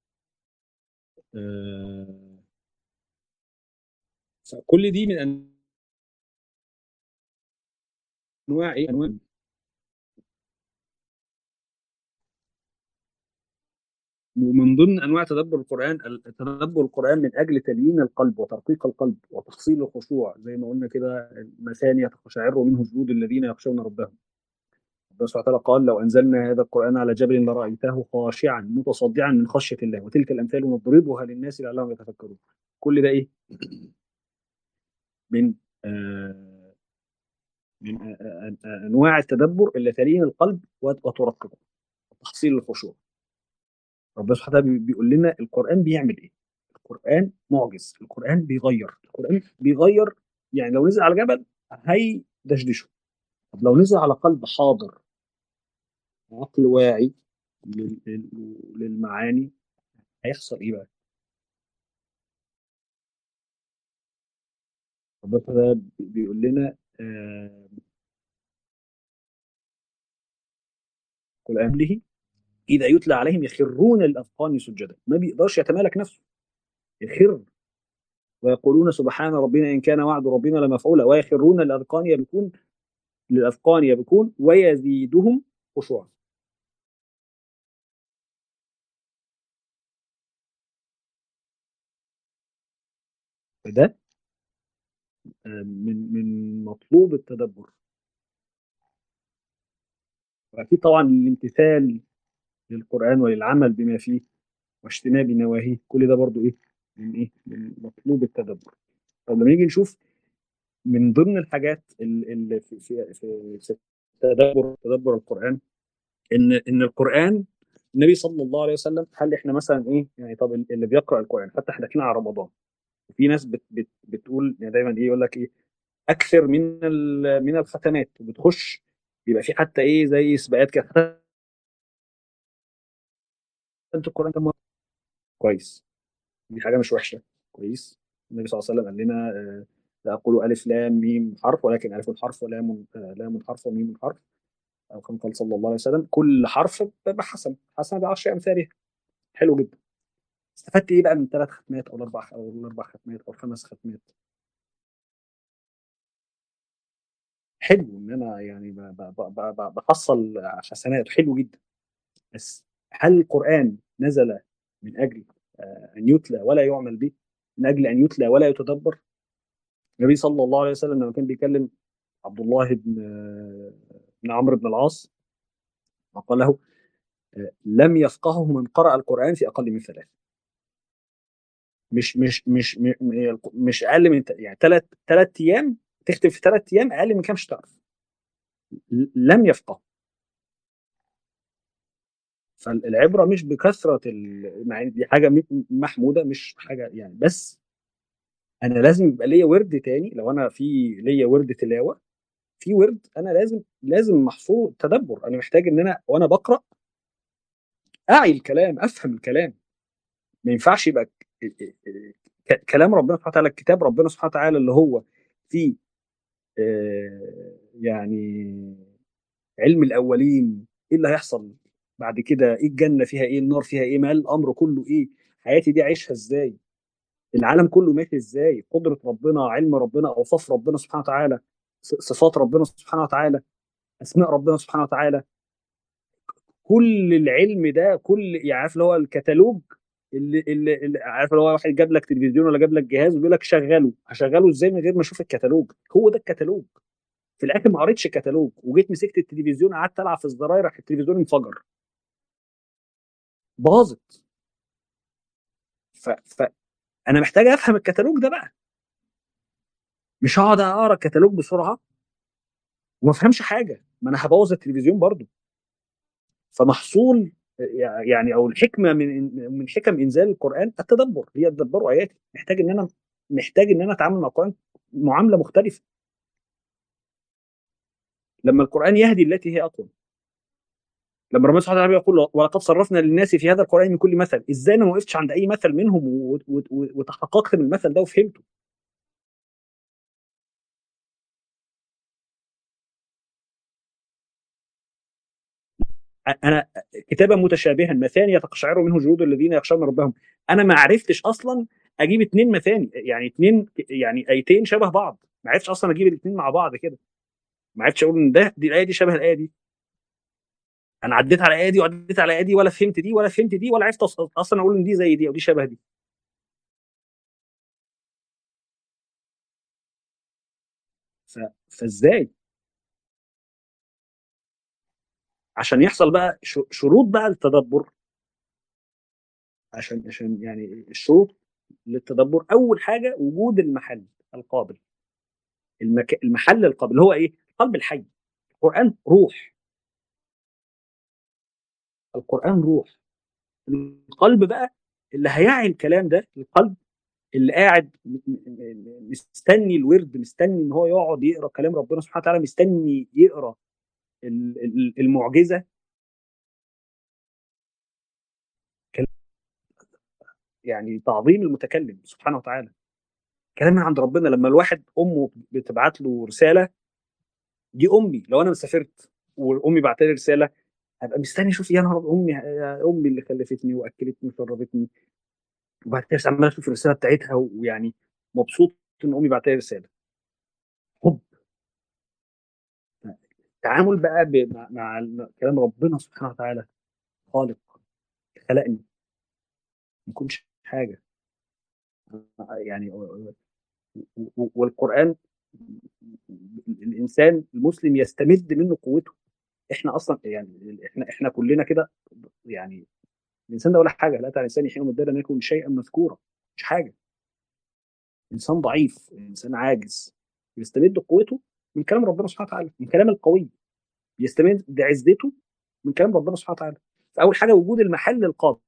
آه فكل دي من انواع ايه انواع ومن ضمن انواع تدبر القران تدبر القران من اجل تليين القلب وترقيق القلب وتحصيل الخشوع زي ما قلنا كده مثانية تقشعر منه جلود الذين يخشون ربهم الله سبحانه وتعالى قال لو انزلنا هذا القران على جبل لرايته خاشعا متصدعا من خشيه الله وتلك الامثال نضربها للناس لعلهم يتفكرون كل ده ايه من آه من آه آه انواع التدبر اللي تلين القلب وترققه وتحصيل الخشوع ربنا سبحانه وتعالى بيقول لنا القرآن بيعمل إيه؟ القرآن معجز، القرآن بيغير، القرآن بيغير يعني لو نزل على جبل هيدشدشه. طب لو نزل على قلب حاضر عقل واعي للمعاني هيحصل إيه بقى؟ ربنا بيقول لنا آه قل أهله إذا يتلى عليهم يخرون الأذقان سجدا ما بيقدرش يتمالك نفسه يخر ويقولون سبحان ربنا إن كان وعد ربنا لمفعولا ويخرون الأذقان يبكون للأذقان يبكون ويزيدهم خشوعا فده من من مطلوب التدبر واكيد طبعا الامتثال للقرآن وللعمل بما فيه واجتناب نواهيه كل ده برضو ايه من ايه من مطلوب التدبر طب لما نيجي نشوف من ضمن الحاجات اللي في في في, في تدبر تدبر القرآن ان ان القرآن النبي صلى الله عليه وسلم هل احنا مثلا ايه يعني طب اللي بيقرأ القرآن حتى احنا داخلين على رمضان وفي ناس بت بت بتقول يعني دايما ايه يقول لك ايه اكثر من من الختمات وبتخش بيبقى في حتى ايه زي سباقات كده انت القران كم كويس دي حاجه مش وحشه كويس النبي صلى الله عليه وسلم قال لنا آه لا اقول الف لام ميم حرف ولكن الف حرف ولام آه لام حرف وميم حرف او كما قال صلى الله عليه وسلم كل حرف بحسن حسنه بعشر امثالها حلو جدا استفدت ايه بقى من ثلاث ختمات او الاربع او الاربع ختمات او الخمس ختمات حلو ان انا يعني بحصل حسنات حلو جدا بس هل القرآن نزل من أجل أن يتلى ولا يعمل به من أجل أن يتلى ولا يتدبر النبي صلى الله عليه وسلم لما كان بيكلم عبد الله بن بن عمرو بن العاص قال له لم يفقهه من قرأ القرآن في أقل من ثلاث مش مش مش مش أقل من يعني ثلاث ثلاث أيام تختم في ثلاث أيام أقل من كام مش تعرف لم يفقه فالعبره مش بكثره يعني دي حاجه محموده مش حاجه يعني بس انا لازم يبقى ليا ورد تاني لو انا في ليا ورد تلاوه في ورد انا لازم لازم محصور تدبر انا محتاج ان انا وانا بقرا اعي الكلام افهم الكلام ما ينفعش يبقى كلام ربنا سبحانه وتعالى كتاب ربنا سبحانه وتعالى اللي هو فيه يعني علم الاولين ايه اللي هيحصل بعد كده ايه الجنه فيها ايه النار فيها ايه ما الامر كله ايه حياتي دي عايشها ازاي العالم كله ماشي ازاي قدره ربنا علم ربنا اوصاف ربنا سبحانه وتعالى صفات ربنا سبحانه وتعالى اسماء ربنا سبحانه وتعالى كل العلم ده كل يعني عارف اللي هو الكتالوج اللي, اللي, اللي عارف اللي هو واحد جاب لك تلفزيون ولا جاب لك جهاز وبيقول لك شغله هشغله ازاي من غير ما اشوف الكتالوج هو ده الكتالوج في الاخر ما قريتش الكتالوج وجيت مسكت التلفزيون قعدت العب في الزراير راح التلفزيون انفجر باظت ف... ف انا محتاج افهم الكتالوج ده بقى مش هقعد اقرا الكتالوج بسرعه وما افهمش حاجه ما انا هبوظ التلفزيون برضو فمحصول يعني او الحكمه من من حكم انزال القران التدبر هي تدبروا اياتي محتاج ان انا محتاج ان انا اتعامل مع القران معامله مختلفه لما القران يهدي التي هي اقوم لما ربنا سبحانه وتعالى يقول ولقد صرفنا للناس في هذا القران من كل مثل ازاي انا ما وقفتش عند اي مثل منهم وتحققت من المثل ده وفهمته انا كتابا متشابها مثاني يتقشعر منه جلود الذين يخشون ربهم انا ما عرفتش اصلا اجيب اثنين مثاني يعني اثنين يعني ايتين شبه بعض ما عرفتش اصلا اجيب الاثنين مع بعض كده ما عرفتش اقول ان ده دي الايه دي شبه الايه دي انا عديت على الايه دي وعديت على الايه دي ولا فهمت دي ولا فهمت دي ولا عرفت اصلا اقول ان دي زي دي او دي شبه دي ف... فازاي عشان يحصل بقى شروط بقى التدبر عشان عشان يعني الشروط للتدبر اول حاجه وجود المحل القابل المك... المحل القابل هو ايه؟ القلب الحي القران روح القران روح القلب بقى اللي هيعي الكلام ده القلب اللي قاعد مستني الورد مستني ان هو يقعد يقرا كلام ربنا سبحانه وتعالى مستني يقرا المعجزه يعني تعظيم المتكلم سبحانه وتعالى كلام من عند ربنا لما الواحد امه بتبعت له رساله دي امي لو انا مسافرت وامي بعت لي رساله هبقى مستني اشوف يا نهار امي يا امي اللي خلفتني واكلتني وشربتني وبعد كده عمال اشوف الرساله بتاعتها ويعني مبسوط ان امي بعت لي رساله حب التعامل بقى مع, مع كلام ربنا سبحانه وتعالى خالق خلقني ما كنتش حاجه يعني والقران الانسان المسلم يستمد منه قوته احنا اصلا يعني احنا احنا كلنا كده يعني الانسان ده ولا حاجه لا تعالى الانسان يحيي من الدار لم يكن شيئا مذكورا مش حاجه انسان ضعيف انسان عاجز يستمد قوته من كلام ربنا سبحانه وتعالى من كلام القوي يستمد عزته من كلام ربنا سبحانه وتعالى فاول حاجه وجود المحل القابل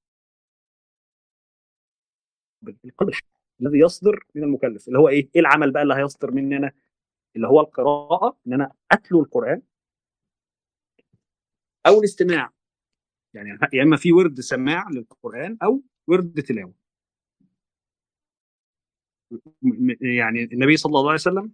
القلب الذي يصدر من المكلف اللي هو ايه؟ ايه العمل بقى اللي هيصدر مننا؟ اللي هو القراءه ان انا اتلو القران او الاستماع يعني يا اما في ورد سماع للقران او ورد تلاوه يعني النبي صلى الله عليه وسلم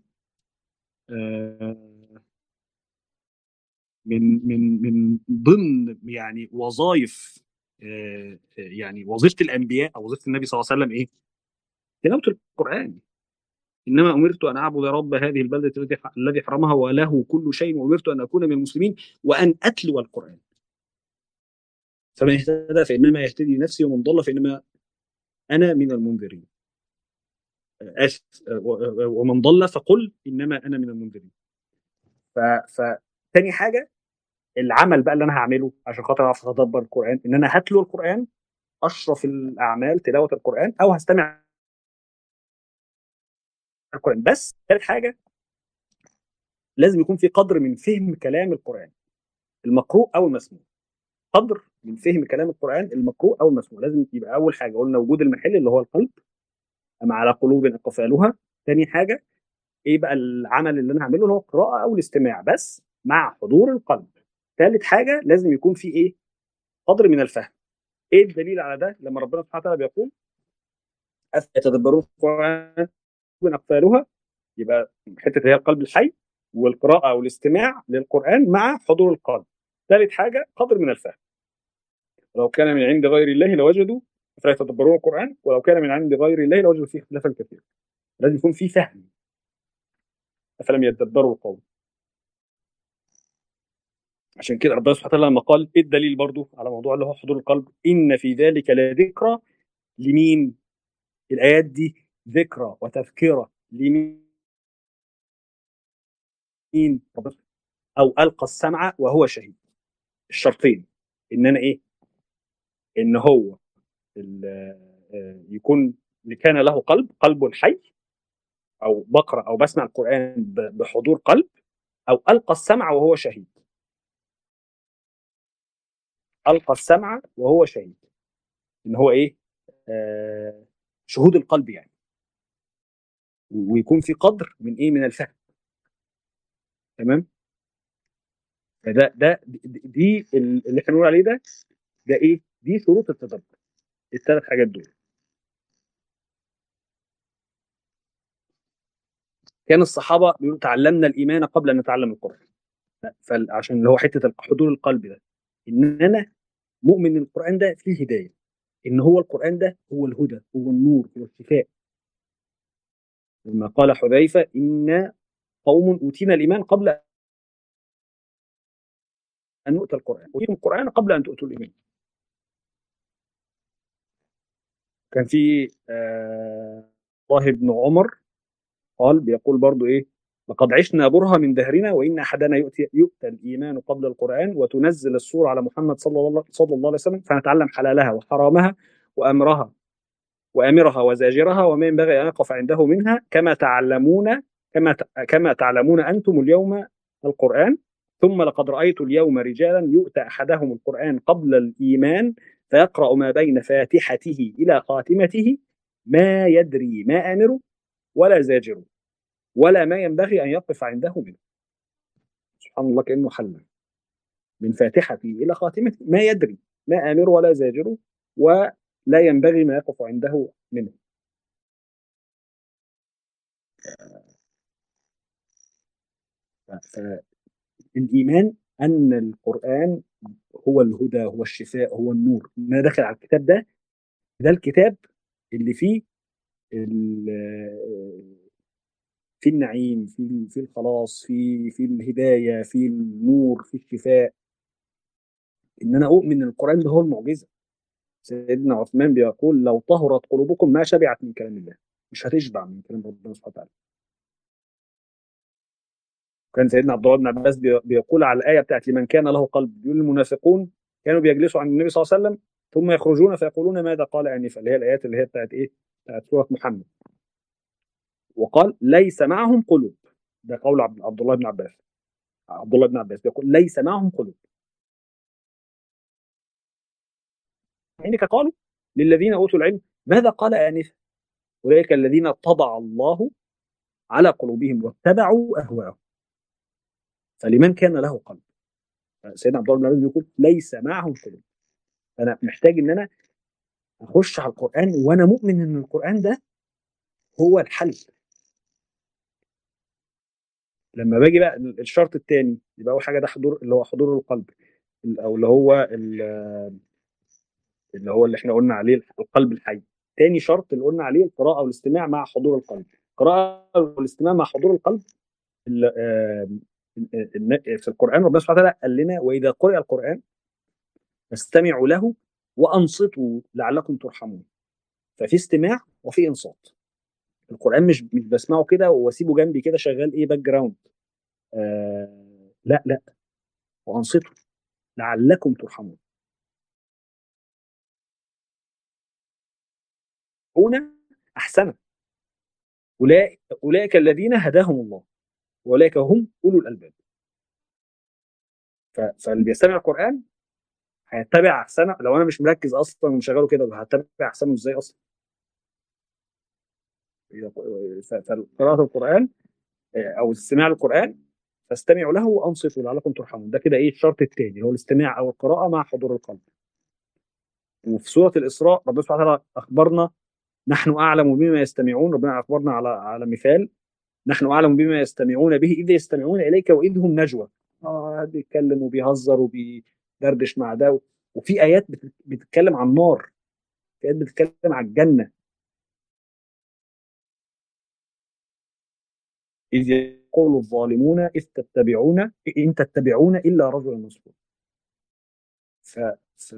من من من ضمن يعني وظائف يعني وظيفه الانبياء او وظيفه النبي صلى الله عليه وسلم ايه؟ تلاوه القران انما امرت ان اعبد رب هذه البلده التي الذي حرمها وله كل شيء وامرت ان اكون من المسلمين وان اتلو القران فمن اهتدى فانما يهتدي نفسي ومن ضل فانما انا من المنذرين اسف ومن ضل فقل انما انا من المنذرين ف فتاني حاجه العمل بقى اللي انا هعمله عشان خاطر اعرف اتدبر القران ان انا هتلو القران اشرف الاعمال تلاوه القران او هستمع القران بس ثالث حاجه لازم يكون في قدر من فهم كلام القران المقروء او المسموع قدر من فهم كلام القران المقروء او المسموع لازم يبقى اول حاجه قلنا وجود المحل اللي هو القلب أم على قلوب اقفالها ثاني حاجه ايه بقى العمل اللي انا هعمله اللي هو القراءه او الاستماع بس مع حضور القلب ثالث حاجه لازم يكون في ايه قدر من الفهم ايه الدليل على ده لما ربنا سبحانه وتعالى بيقول يتدبرون القران من اقفالها يبقى حته هي القلب الحي والقراءه او الاستماع للقران مع حضور القلب ثالث حاجه قدر من الفهم لو كان من عند غير الله لوجدوا فلا يتدبرون القران ولو كان من عند غير الله لوجدوا فيه اختلافا كثيرا لازم يكون في فهم افلم يتدبروا القول عشان كده ربنا سبحانه وتعالى لما قال ايه الدليل برضو على موضوع اللي هو حضور القلب ان في ذلك لذكرى لمين الايات دي ذكرى وتذكره لمين او القى السمع وهو شهيد الشرطين ان انا ايه ان هو يكون اللي كان له قلب قلب حي او بقرا او بسمع القران بحضور قلب او القى السمع وهو شهيد القى السمع وهو شهيد ان هو ايه آه شهود القلب يعني ويكون في قدر من ايه من الفهم تمام فده ده دي, دي اللي احنا بنقول عليه ده ده ايه؟ دي شروط التدبر الثلاث حاجات دول كان الصحابه بيقولوا تعلمنا الايمان قبل ان نتعلم القران فعشان اللي هو حته حضور القلب ده ان انا مؤمن ان القران ده فيه هدايه ان هو القران ده هو الهدى هو النور هو الشفاء لما قال حذيفه ان قوم اوتينا الايمان قبل ان نؤتى القران اوتيتم القران قبل ان تؤتوا الايمان كان في آه الله بن عمر قال بيقول برضو ايه لقد عشنا برهة من دهرنا وإن أحدنا يؤتي, يؤتى الإيمان قبل القرآن وتنزل السورة على محمد صلى الله, صلى الله عليه وسلم فنتعلم حلالها وحرامها وأمرها وأمرها وزاجرها وما ينبغي أن يقف عنده منها كما تعلمون كما كما تعلمون أنتم اليوم القرآن ثم لقد رأيت اليوم رجالا يؤتى أحدهم القرآن قبل الإيمان فيقرأ ما بين فاتحته إلى خاتمته ما يدري ما آمر ولا زاجر ولا ما ينبغي أن يقف عنده منه سبحان الله كأنه حل من فاتحته إلى خاتمته ما يدري ما آمر ولا زاجر ولا ينبغي ما يقف عنده منه فالإيمان أن القرآن هو الهدى هو الشفاء هو النور ما دخل على الكتاب ده ده الكتاب اللي فيه في النعيم في في الخلاص في في الهدايه في النور في الشفاء ان انا اؤمن ان القران ده هو المعجزه سيدنا عثمان بيقول لو طهرت قلوبكم ما شبعت من كلام الله مش هتشبع من كلام ربنا سبحانه وتعالى كان سيدنا عبد الله بن عباس بيقول على الايه بتاعت لمن كان له قلب بيقول المنافقون كانوا بيجلسوا عند النبي صلى الله عليه وسلم ثم يخرجون فيقولون ماذا قال انفا اللي هي الايات اللي هي بتاعت ايه؟ بتاعت سوره محمد وقال ليس معهم قلوب ده قول عبد الله بن عباس عبد الله بن عباس بيقول ليس معهم قلوب حينك قالوا للذين اوتوا العلم ماذا قال انفا اولئك الذين طبع الله على قلوبهم واتبعوا اهواءهم فلمن كان له قلب سيدنا عبد الله بن عباس بيقول ليس معهم قلوب انا محتاج ان انا اخش على القران وانا مؤمن ان القران ده هو الحل لما باجي بقى الشرط الثاني يبقى اول حاجه ده حضور اللي هو حضور القلب او اللي هو اللي هو اللي احنا قلنا عليه القلب الحي تاني شرط اللي قلنا عليه القراءه والاستماع مع حضور القلب القراءه والاستماع مع حضور القلب في القران ربنا سبحانه وتعالى قال لنا واذا قرئ القران فاستمعوا له وانصتوا لعلكم ترحمون ففي استماع وفي انصات القران مش مش بسمعه كده واسيبه جنبي كده شغال ايه باك جراوند آه لا لا وانصتوا لعلكم ترحمون هنا احسن اولئك اولئك الذين هداهم الله واولئك هم اولو الالباب فاللي بيستمع القران هيتبع احسنه لو انا مش مركز اصلا ومشغله كده هتبع احسنه ازاي اصلا فقراءة القرآن أو استماع القرآن فاستمعوا له وأنصتوا لعلكم ترحمون ده كده إيه الشرط الثاني هو الاستماع أو القراءة مع حضور القلب وفي سورة الإسراء ربنا سبحانه وتعالى أخبرنا نحن أعلم بما يستمعون ربنا أخبرنا على على مثال نحن أعلم بما يستمعون به إذ يستمعون إليك وإذ هم نجوى آه بيتكلم وبيهزر وبيدردش مع ده وفي آيات بتتكلم عن النار في آيات بتتكلم عن الجنة إذ يقول الظالمون إذ تتبعون إن تتبعون إلا رجلا مسحورا ف... ف...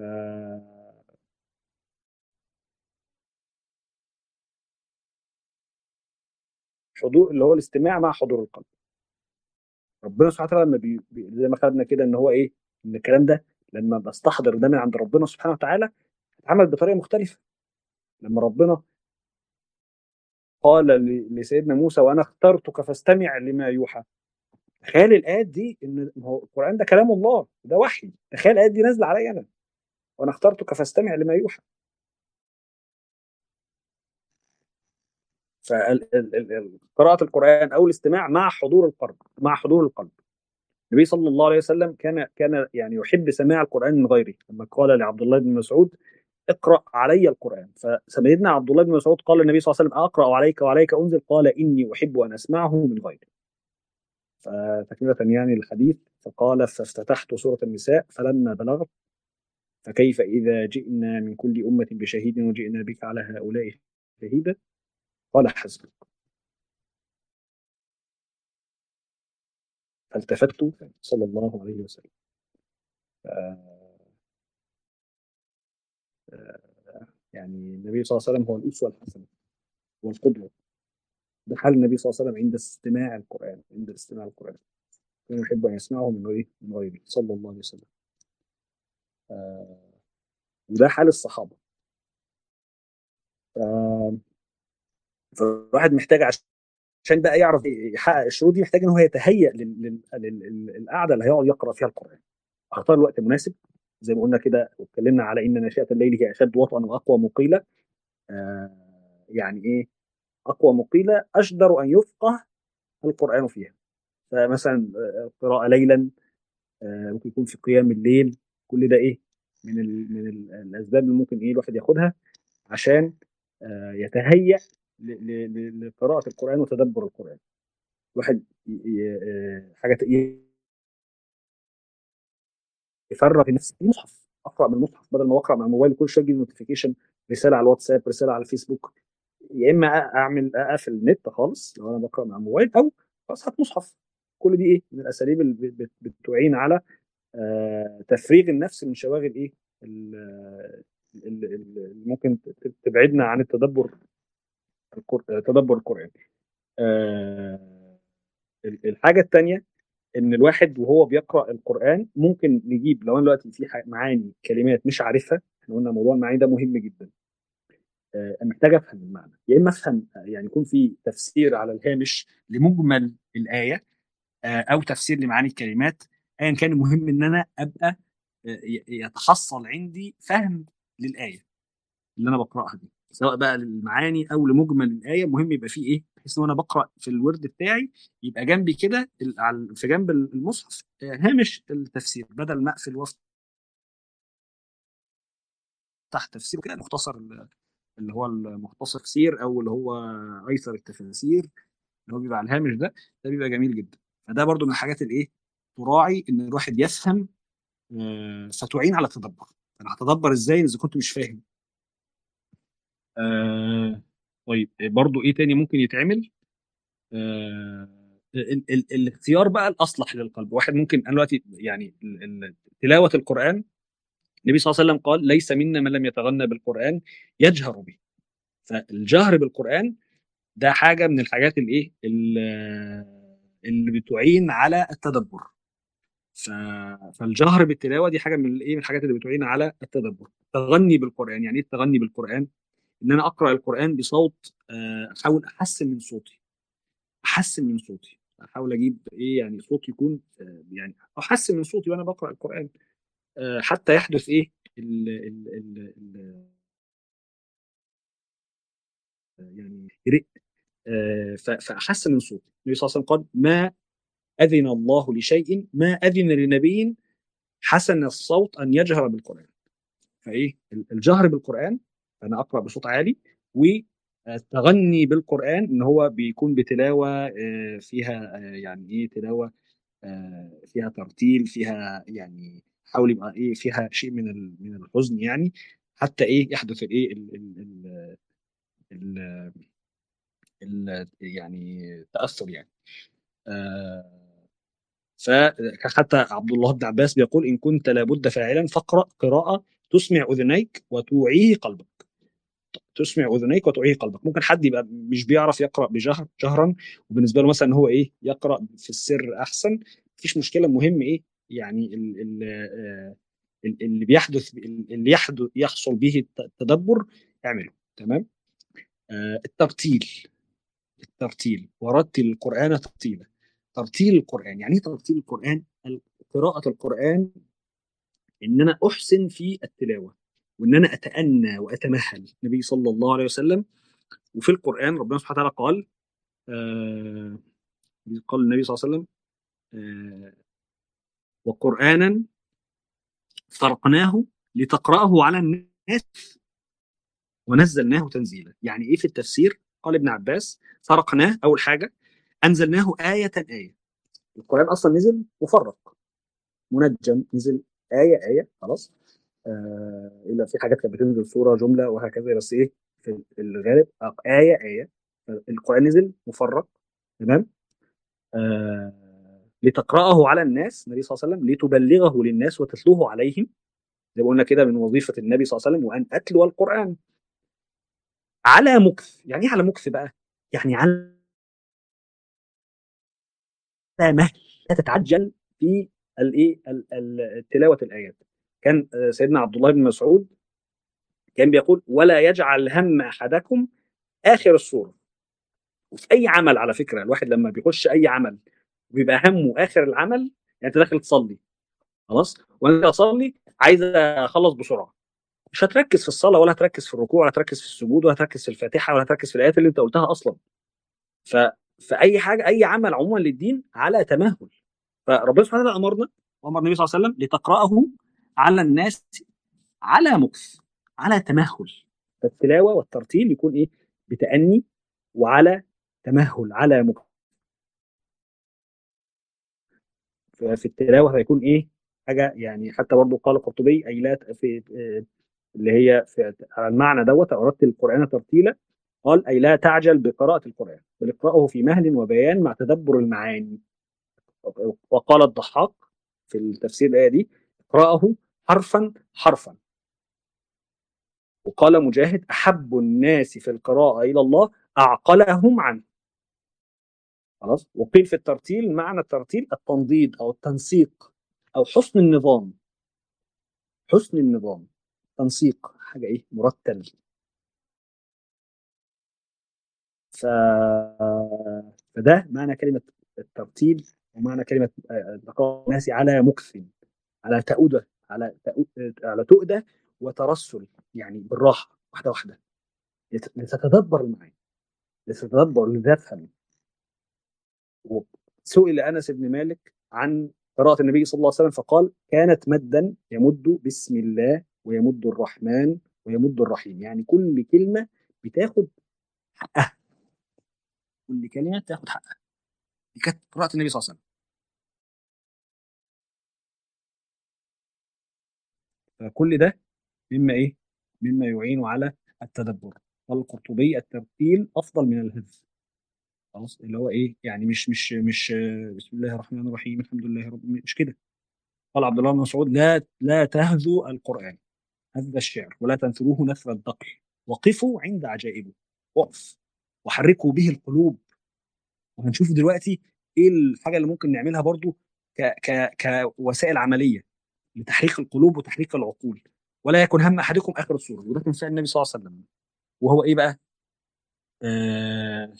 حضور اللي هو الاستماع مع حضور القلب ربنا سبحانه وتعالى لما بي... زي ما خدنا كده ان هو ايه ان الكلام ده لما بستحضر ده من عند ربنا سبحانه وتعالى اتعمل بطريقه مختلفه لما ربنا قال لسيدنا موسى وانا اخترتك فاستمع لما يوحى تخيل الايات دي ان هو القران ده كلام الله ده وحي تخيل الايات دي نازله عليا انا وانا اخترتك فاستمع لما يوحى فقراءة القرآن أو الاستماع مع حضور القلب مع حضور القلب النبي صلى الله عليه وسلم كان كان يعني يحب سماع القرآن من غيره لما قال لعبد الله بن مسعود اقرأ علي القرآن فسيدنا عبد الله بن مسعود قال النبي صلى الله عليه وسلم أقرأ عليك وعليك أنزل قال إني أحب أن أسمعه من غيري فتكملة يعني الحديث فقال فافتتحت سورة النساء فلما بلغت فكيف إذا جئنا من كل أمة بشهيد وجئنا بك على هؤلاء شهيدا قال حسبك فالتفت صلى الله عليه وسلم يعني النبي صلى الله عليه وسلم هو الأسوة الحسنة والقدوة ده حال النبي صلى الله عليه وسلم عند استماع القرآن عند استماع القرآن كان يحب أن يسمعه من غيره من غيره صلى الله عليه وسلم آه وده حال الصحابة فالواحد محتاج عشان بقى يعرف يحقق الشروط دي محتاج ان هو يتهيأ للقعده اللي هيقعد يقرا فيها القران اختار الوقت المناسب زي ما قلنا كده واتكلمنا على ان ناشئه الليل هي اشد وطئا واقوى مقيله آه يعني ايه اقوى مقيله اجدر ان يفقه القران فيها فمثلا القراءه ليلا آه ممكن يكون في قيام الليل كل ده ايه من ال من ال الاسباب اللي ممكن ايه الواحد ياخدها عشان آه يتهيأ لقراءه القران وتدبر القران الواحد حاجه يفرغ نفسه المصحف اقرا من المصحف بدل ما اقرا من الموبايل كل شويه يجي نوتيفيكيشن رساله على الواتساب رساله على الفيسبوك يا اما اعمل اقفل النت خالص لو انا بقرا من الموبايل او خلاص هات مصحف كل دي ايه من الاساليب اللي بتعين على آه تفريغ النفس من شواغل ايه اللي ممكن تبعدنا عن التدبر تدبر القران آه الحاجه الثانيه ان الواحد وهو بيقرا القران ممكن نجيب لو انا دلوقتي في معاني كلمات مش عارفها احنا قلنا موضوع المعاني ده مهم جدا آه محتاج افهم المعنى يا اما افهم يعني يكون في تفسير على الهامش لمجمل الايه آه او تفسير لمعاني الكلمات ايا كان المهم ان انا ابقى آه يتحصل عندي فهم للايه اللي انا بقراها دي سواء بقى للمعاني او لمجمل الايه مهم يبقى فيه ايه بحيث ان انا بقرا في الورد بتاعي يبقى جنبي كده في جنب المصحف هامش التفسير بدل ما اقفل وافتح تفسير كده مختصر اللي هو المختصر تفسير او اللي هو ايسر التفاسير اللي هو بيبقى على الهامش ده ده بيبقى جميل جدا فده برضو من الحاجات الايه تراعي ان الواحد يفهم فتعين على التدبر انا هتدبر ازاي اذا كنت مش فاهم آه طيب برضو ايه تاني ممكن يتعمل آه ال ال الاختيار بقى الاصلح للقلب واحد ممكن انا دلوقتي يعني تلاوه القران النبي صلى الله عليه وسلم قال ليس منا من لم يتغنى بالقران يجهر به فالجهر بالقران ده حاجه من الحاجات الايه اللي بتعين على التدبر فالجهر بالتلاوه دي حاجه من الايه من الحاجات اللي بتعين على التدبر التغني بالقران يعني ايه التغني بالقران ان انا اقرا القران بصوت احاول احسن من صوتي احسن من صوتي احاول اجيب ايه يعني صوت يكون يعني احسن من صوتي وانا بقرا القران حتى يحدث ايه ال ال ال ال يعني رق فاحسن من صوتي النبي صلى الله عليه وسلم قال ما اذن الله لشيء ما اذن لنبي حسن الصوت ان يجهر بالقران فايه الجهر بالقران انا اقرا بصوت عالي والتغني بالقران ان هو بيكون بتلاوه فيها يعني ايه تلاوه فيها ترتيل فيها يعني حاول يبقى ايه فيها شيء من من الحزن يعني حتى ايه يحدث الايه ال ال ال ال يعني تاثر يعني فحتى عبد الله بن عباس بيقول ان كنت لابد فاعلا فاقرا قراءه تسمع اذنيك وتوعيه قلبك تسمع اذنيك وتوعيه قلبك ممكن حد يبقى مش بيعرف يقرا بجهر جهرا وبالنسبه له مثلا ان هو ايه يقرا في السر احسن مفيش مشكله المهم ايه يعني ال ال اللي بيحدث اللي يحدث يحصل به التدبر اعمله تمام آه الترتيل الترتيل ورتل القران ترتيلا ترتيل القران يعني ايه ترتيل القران قراءه القران ان انا احسن في التلاوه وان انا اتأنى واتمهل النبي صلى الله عليه وسلم وفي القران ربنا سبحانه وتعالى قال آه قال النبي صلى الله عليه وسلم آه وقرانا فرقناه لتقراه على الناس ونزلناه تنزيلا يعني ايه في التفسير قال ابن عباس فرقناه اول حاجه انزلناه ايه ايه القران اصلا نزل مفرق منجم نزل ايه ايه خلاص آه الا في حاجات كانت بتنزل سوره جمله وهكذا بس ايه في الغالب ايه ايه القران نزل مفرق تمام آه لتقراه على الناس النبي صلى الله عليه وسلم لتبلغه للناس وتتلوه عليهم زي ما قلنا كده من وظيفه النبي صلى الله عليه وسلم وان اتلو القران على مكث يعني ايه على مكث بقى يعني على مهل لا تتعجل في الايه تلاوه الايات كان سيدنا عبد الله بن مسعود كان بيقول ولا يجعل هم احدكم اخر السوره وفي اي عمل على فكره الواحد لما بيخش اي عمل بيبقى همه اخر العمل يعني انت داخل تصلي خلاص وانا اصلي عايز اخلص بسرعه مش هتركز في الصلاه ولا هتركز في الركوع ولا هتركز في السجود ولا هتركز في الفاتحه ولا هتركز في الايات اللي انت قلتها اصلا ف فاي حاجه اي عمل عموما للدين على تمهل فربنا سبحانه وتعالى امرنا وامر النبي صلى الله عليه وسلم لتقراه على الناس على مكث على تمهل فالتلاوه والترتيل يكون ايه بتأني وعلى تمهل على مكث في التلاوه هيكون ايه حاجه يعني حتى برضه قال القرطبي اي لا في اللي هي في على المعنى دوت اردت القران ترتيلا قال اي لا تعجل بقراءه القران بل اقراه في مهل وبيان مع تدبر المعاني وقال الضحاك في التفسير الايه دي اقراه حرفا حرفا وقال مجاهد احب الناس في القراءه الى الله اعقلهم عنه خلاص وقيل في الترتيل معنى الترتيل التنضيد او التنسيق او حسن النظام حسن النظام تنسيق حاجه ايه مرتب ف... فده معنى كلمه الترتيل ومعنى كلمه لقاء الناس على مكث على تؤده على تؤدة على تؤده وترسل يعني بالراحه واحده واحده لتتدبر المعاني لتتدبر لتفهم سئل انس بن مالك عن قراءة النبي صلى الله عليه وسلم فقال كانت مدا يمد بسم الله ويمد الرحمن ويمد الرحيم يعني كل كلمة بتاخد حقها كل كلمة تاخد حقها دي كانت قراءة النبي صلى الله عليه وسلم فكل ده مما ايه؟ مما يعين على التدبر قال القرطبي الترتيل افضل من الهز خلاص اللي هو ايه يعني مش مش مش بسم الله الرحمن الرحيم الحمد لله رب مش كده قال عبد الله بن مسعود لا لا تهذوا القران هذا الشعر ولا تنثروه نثر الدقل وقفوا عند عجائبه وقف وحركوا به القلوب وهنشوف دلوقتي ايه الحاجه اللي ممكن نعملها برضو ك ك كوسائل عمليه لتحريك القلوب وتحريك العقول ولا يكن هم احدكم اخر السوره وده كان فعل النبي صلى الله عليه وسلم وهو ايه بقى؟ آه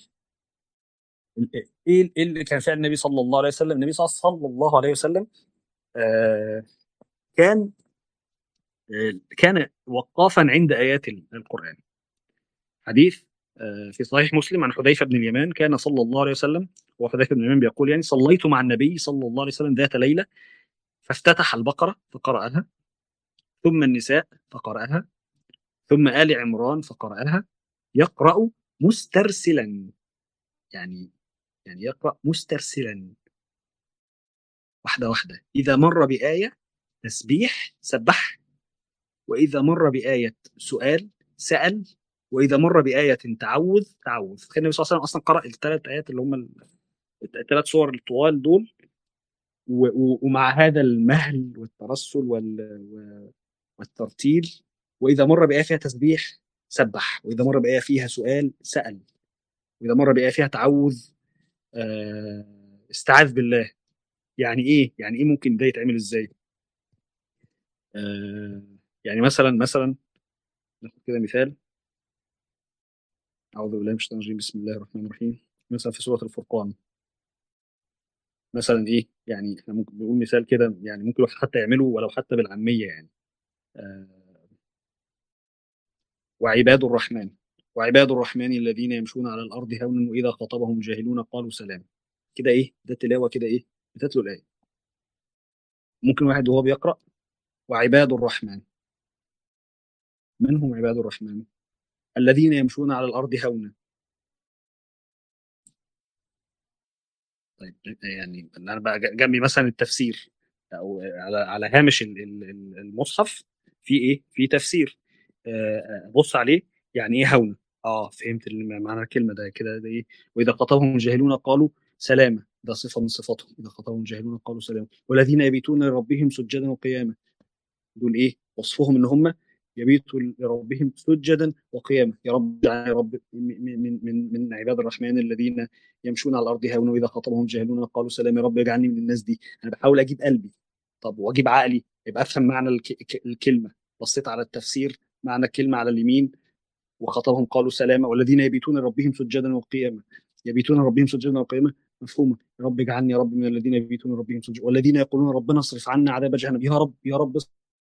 ايه اللي كان فعل النبي صلى الله عليه وسلم النبي صلى الله عليه وسلم آه كان آه كان وقافا عند ايات القران حديث آه في صحيح مسلم عن حذيفه بن اليمان كان صلى الله عليه وسلم وحذيفه بن اليمان بيقول يعني صليت مع النبي صلى الله عليه وسلم ذات ليله فافتتح البقره فقراها ثم النساء فقراها ثم ال عمران فقراها يقرا مسترسلا يعني يعني يقرأ مسترسلا واحدة واحدة إذا مر بآية تسبيح سبح وإذا مر بآية سؤال سأل وإذا مر بآية تعوذ تعوذ كان النبي صلى الله عليه وسلم أصلا قرأ الثلاث آيات اللي هم الثلاث صور الطوال دول ومع هذا المهل والترسل والترتيل وإذا مر بآية فيها تسبيح سبح وإذا مر بآية فيها سؤال سأل وإذا مر بآية فيها تعوذ استعاذ بالله يعني ايه يعني ايه ممكن ده يتعمل ازاي آه يعني مثلا مثلا ناخد كده مثال اعوذ بالله من الشيطان الرجيم بسم الله الرحمن الرحيم مثلا في سوره الفرقان مثلا ايه يعني احنا ممكن نقول مثال كده يعني ممكن الواحد حتى يعمله ولو حتى بالعاميه يعني آه وعباد الرحمن وعباد الرحمن الذين يمشون على الارض هونا واذا خاطبهم الجاهلون قالوا سلام كده ايه ده تلاوه كده ايه بتتلو الايه ممكن واحد وهو بيقرأ وعباد الرحمن من هم عباد الرحمن الذين يمشون على الأرض هونا طيب يعني انا بقى جنبي مثلا التفسير او على على هامش المصحف في ايه؟ في تفسير بص عليه يعني ايه هونه؟ اه فهمت معنى الكلمه ده كده ده ايه؟ واذا خاطبهم الجاهلون قالوا سلاما ده صفه من صفاتهم اذا خاطبهم الجاهلون قالوا سلاما والذين يبيتون لربهم سجدا وقياما دول ايه؟ وصفهم ان هم يبيتوا لربهم سجدا وقياما يا رب يا رب من من من عباد الرحمن الذين يمشون على الارض هونا واذا خاطبهم جاهلون قالوا سلام يا رب اجعلني من الناس دي انا بحاول اجيب قلبي طب واجيب عقلي يبقى افهم معنى الكلمه بصيت على التفسير معنى الكلمه على اليمين وخاطبهم قالوا سلاما والذين يبيتون لربهم سجدا وقياما يبيتون لربهم سجدا وقياما مفهومه يا رب اجعلني يا رب من الذين يبيتون لربهم سجدا والذين يقولون ربنا اصرف عنا عذاب جهنم يا رب يا رب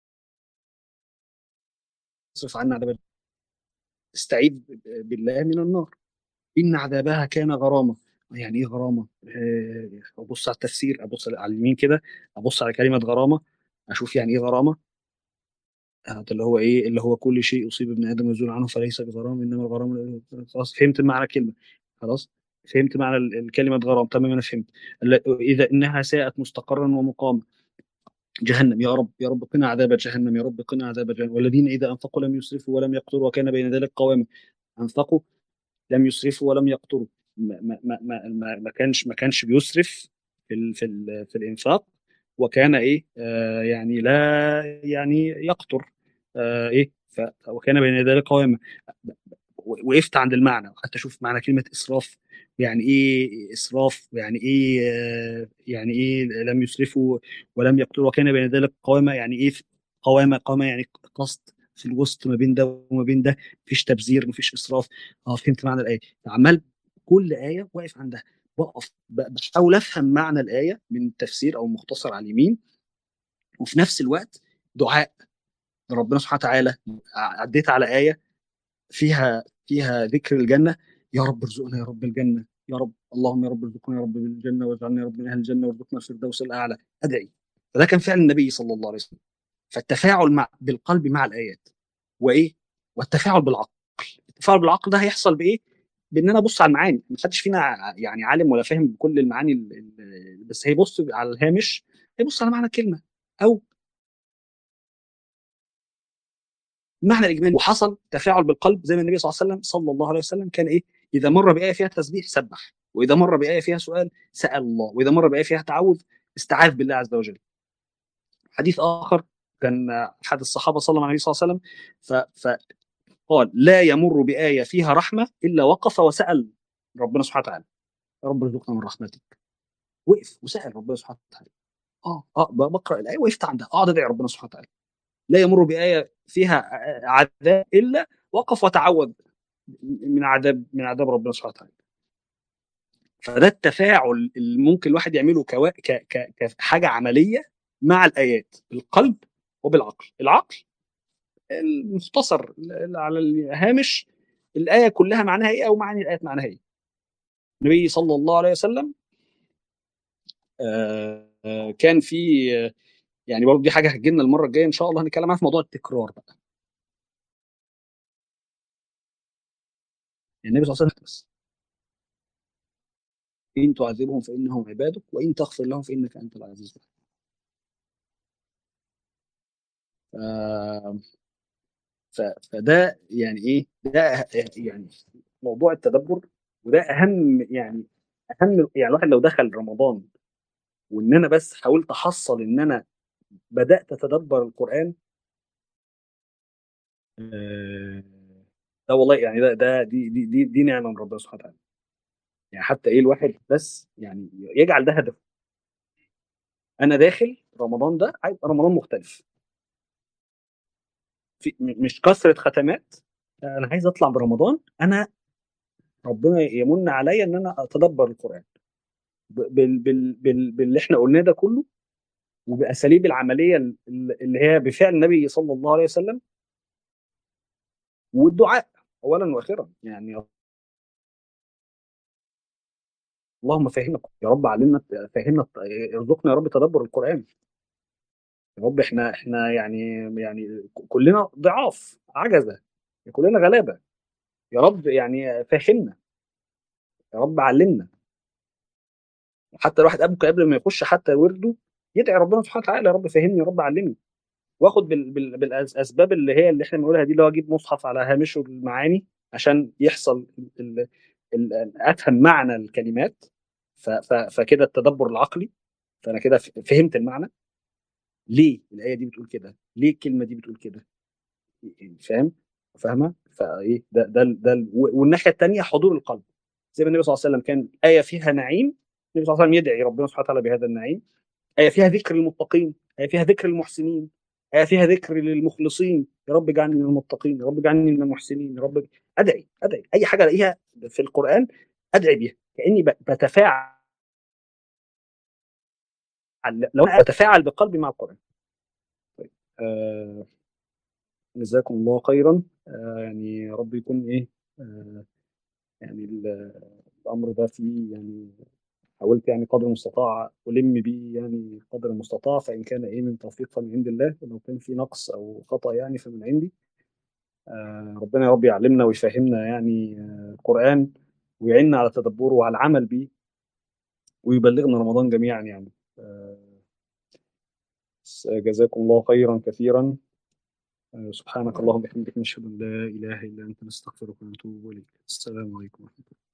اصرف عنا عذاب استعيذ بالله من النار ان عذابها كان غرامه يعني ايه غرامه؟ ابص على التفسير ابص على اليمين كده ابص على كلمه غرامه اشوف يعني ايه غرامه هذا اللي هو ايه اللي هو كل شيء اصيب ابن ادم يزول عنه فليس بغرام انما الغرام خلاص فهمت معنى الكلمه خلاص فهمت معنى الكلمه غرام تمام انا فهمت اذا انها ساءت مستقرا ومقاما جهنم يا رب يا رب قنا عذاب جهنم يا رب قنا عذاب جهنم والذين اذا انفقوا لم يسرفوا ولم يقتروا وكان بين ذلك قواما انفقوا لم يسرفوا ولم يقتروا ما ما ما ما, ما كانش ما كانش بيسرف في ال في ال في الانفاق وكان ايه آه يعني لا يعني يقتر آه ايه وكان بين ذلك قواما وقفت عند المعنى حتى اشوف معنى كلمه اسراف يعني ايه اسراف يعني ايه آه يعني ايه لم يسرفوا ولم يقتروا وكان بين ذلك قوامه يعني ايه قوامه قوامه يعني قصد في الوسط ما بين ده وما بين ده مفيش تبذير مفيش اسراف اه فهمت معنى الايه عمال كل ايه واقف عندها بقف بحاول افهم معنى الايه من التفسير او مختصر على اليمين وفي نفس الوقت دعاء ربنا سبحانه وتعالى عديت على ايه فيها فيها ذكر الجنه يا رب ارزقنا يا رب الجنه يا رب اللهم يا رب ارزقنا يا رب بالجنه واجعلنا يا رب من اهل الجنه وارزقنا الفردوس الاعلى ادعي فده كان فعل النبي صلى الله عليه وسلم فالتفاعل مع بالقلب مع الايات وايه والتفاعل بالعقل التفاعل بالعقل ده هيحصل بايه بان انا ابص على المعاني ما حدش فينا يعني عالم ولا فاهم بكل المعاني بس هيبص على الهامش هيبص على معنى الكلمه او المعنى الاجمالي وحصل تفاعل بالقلب زي ما النبي صلى الله عليه وسلم صلى الله عليه وسلم كان ايه اذا مر بايه فيها تسبيح سبح واذا مر بايه فيها سؤال سال الله واذا مر بايه فيها تعوذ استعاذ بالله عز وجل حديث اخر كان احد الصحابه صلى الله عليه وسلم فقال لا يمر بايه فيها رحمه الا وقف وسال ربنا سبحانه وتعالى يا رب ارزقنا من رحمتك وقف وسال ربنا سبحانه وتعالى اه اه بقرا الايه وقفت عندها اقعد ادعي ربنا سبحانه وتعالى لا يمر بايه فيها عذاب الا وقف وتعوذ من عذاب من عذاب ربنا سبحانه وتعالى فده التفاعل اللي ممكن الواحد يعمله كوا... ك... ك... كحاجه عمليه مع الايات بالقلب وبالعقل العقل المختصر على الهامش الايه كلها معناها ايه او معاني الايات معناها ايه النبي صلى الله عليه وسلم آه كان في يعني برضه دي حاجه هتجي لنا المره الجايه ان شاء الله هنتكلم عنها في موضوع التكرار بقى يعني النبي صلى الله عليه وسلم بس إن تعذبهم فإنهم عبادك وإن تغفر لهم فإنك أنت العزيز ف... ف... فده يعني إيه ده يعني موضوع التدبر وده أهم يعني أهم يعني الواحد لو دخل رمضان وإن أنا بس حاولت أحصل إن أنا بدأت أتدبر القرآن ده والله يعني ده ده دي دي دي, دي نعمة من ربنا سبحانه وتعالى يعني حتى ايه الواحد بس يعني يجعل ده هدفه انا داخل رمضان ده عايز رمضان مختلف في مش كثره ختمات انا عايز اطلع برمضان انا ربنا يمن عليا ان انا اتدبر القران بال بال بال باللي احنا قلناه ده كله وباساليب العمليه اللي هي بفعل النبي صلى الله عليه وسلم والدعاء اولا واخيرا يعني اللهم فهمنا يا رب علمنا فهمنا ارزقنا يا رب تدبر القران يا رب احنا احنا يعني يعني كلنا ضعاف عجزه كلنا غلابه يا رب يعني فهمنا يا رب علمنا حتى الواحد قبل قبل ما يخش حتى ورده يدعي ربنا سبحانه وتعالى يا رب فهمني يا رب علمني واخد بال... بال... بالاسباب اللي هي اللي احنا بنقولها دي اللي هو اجيب مصحف على هامشه المعاني عشان يحصل ال... ال... افهم معنى الكلمات ف... ف... فكده التدبر العقلي فانا كده فهمت المعنى ليه الايه دي بتقول كده ليه الكلمه دي بتقول كده فاهم فاهمه فايه ده ده ده والناحيه الثانيه حضور القلب زي ما النبي صلى الله عليه وسلم كان ايه فيها نعيم النبي صلى الله عليه وسلم يدعي ربنا سبحانه وتعالى بهذا النعيم آية فيها ذكر للمتقين آية فيها ذكر للمحسنين آية فيها ذكر للمخلصين يا رب اجعلني من المتقين يا رب اجعلني من المحسنين يا رب ادعي ادعي اي حاجه الاقيها في القران ادعي بيها كاني بتفاعل لو بتفاعل بقلبي مع القران طيب آه جزاكم الله خيرا آه يعني يا رب يكون ايه آه يعني الامر ده فيه يعني حاولت يعني قدر المستطاع ألم به يعني قدر المستطاع فإن كان إيه من توفيق فمن عند الله ولو كان في نقص أو خطأ يعني فمن عندي آه ربنا يا رب يعلمنا ويفهمنا يعني آه القرآن ويعيننا على تدبره وعلى العمل به ويبلغنا رمضان جميعا يعني آه جزاكم الله خيرا كثيرا آه سبحانك اللهم وبحمدك نشهد ان لا اله الا انت نستغفرك ونتوب اليك السلام عليكم ورحمه الله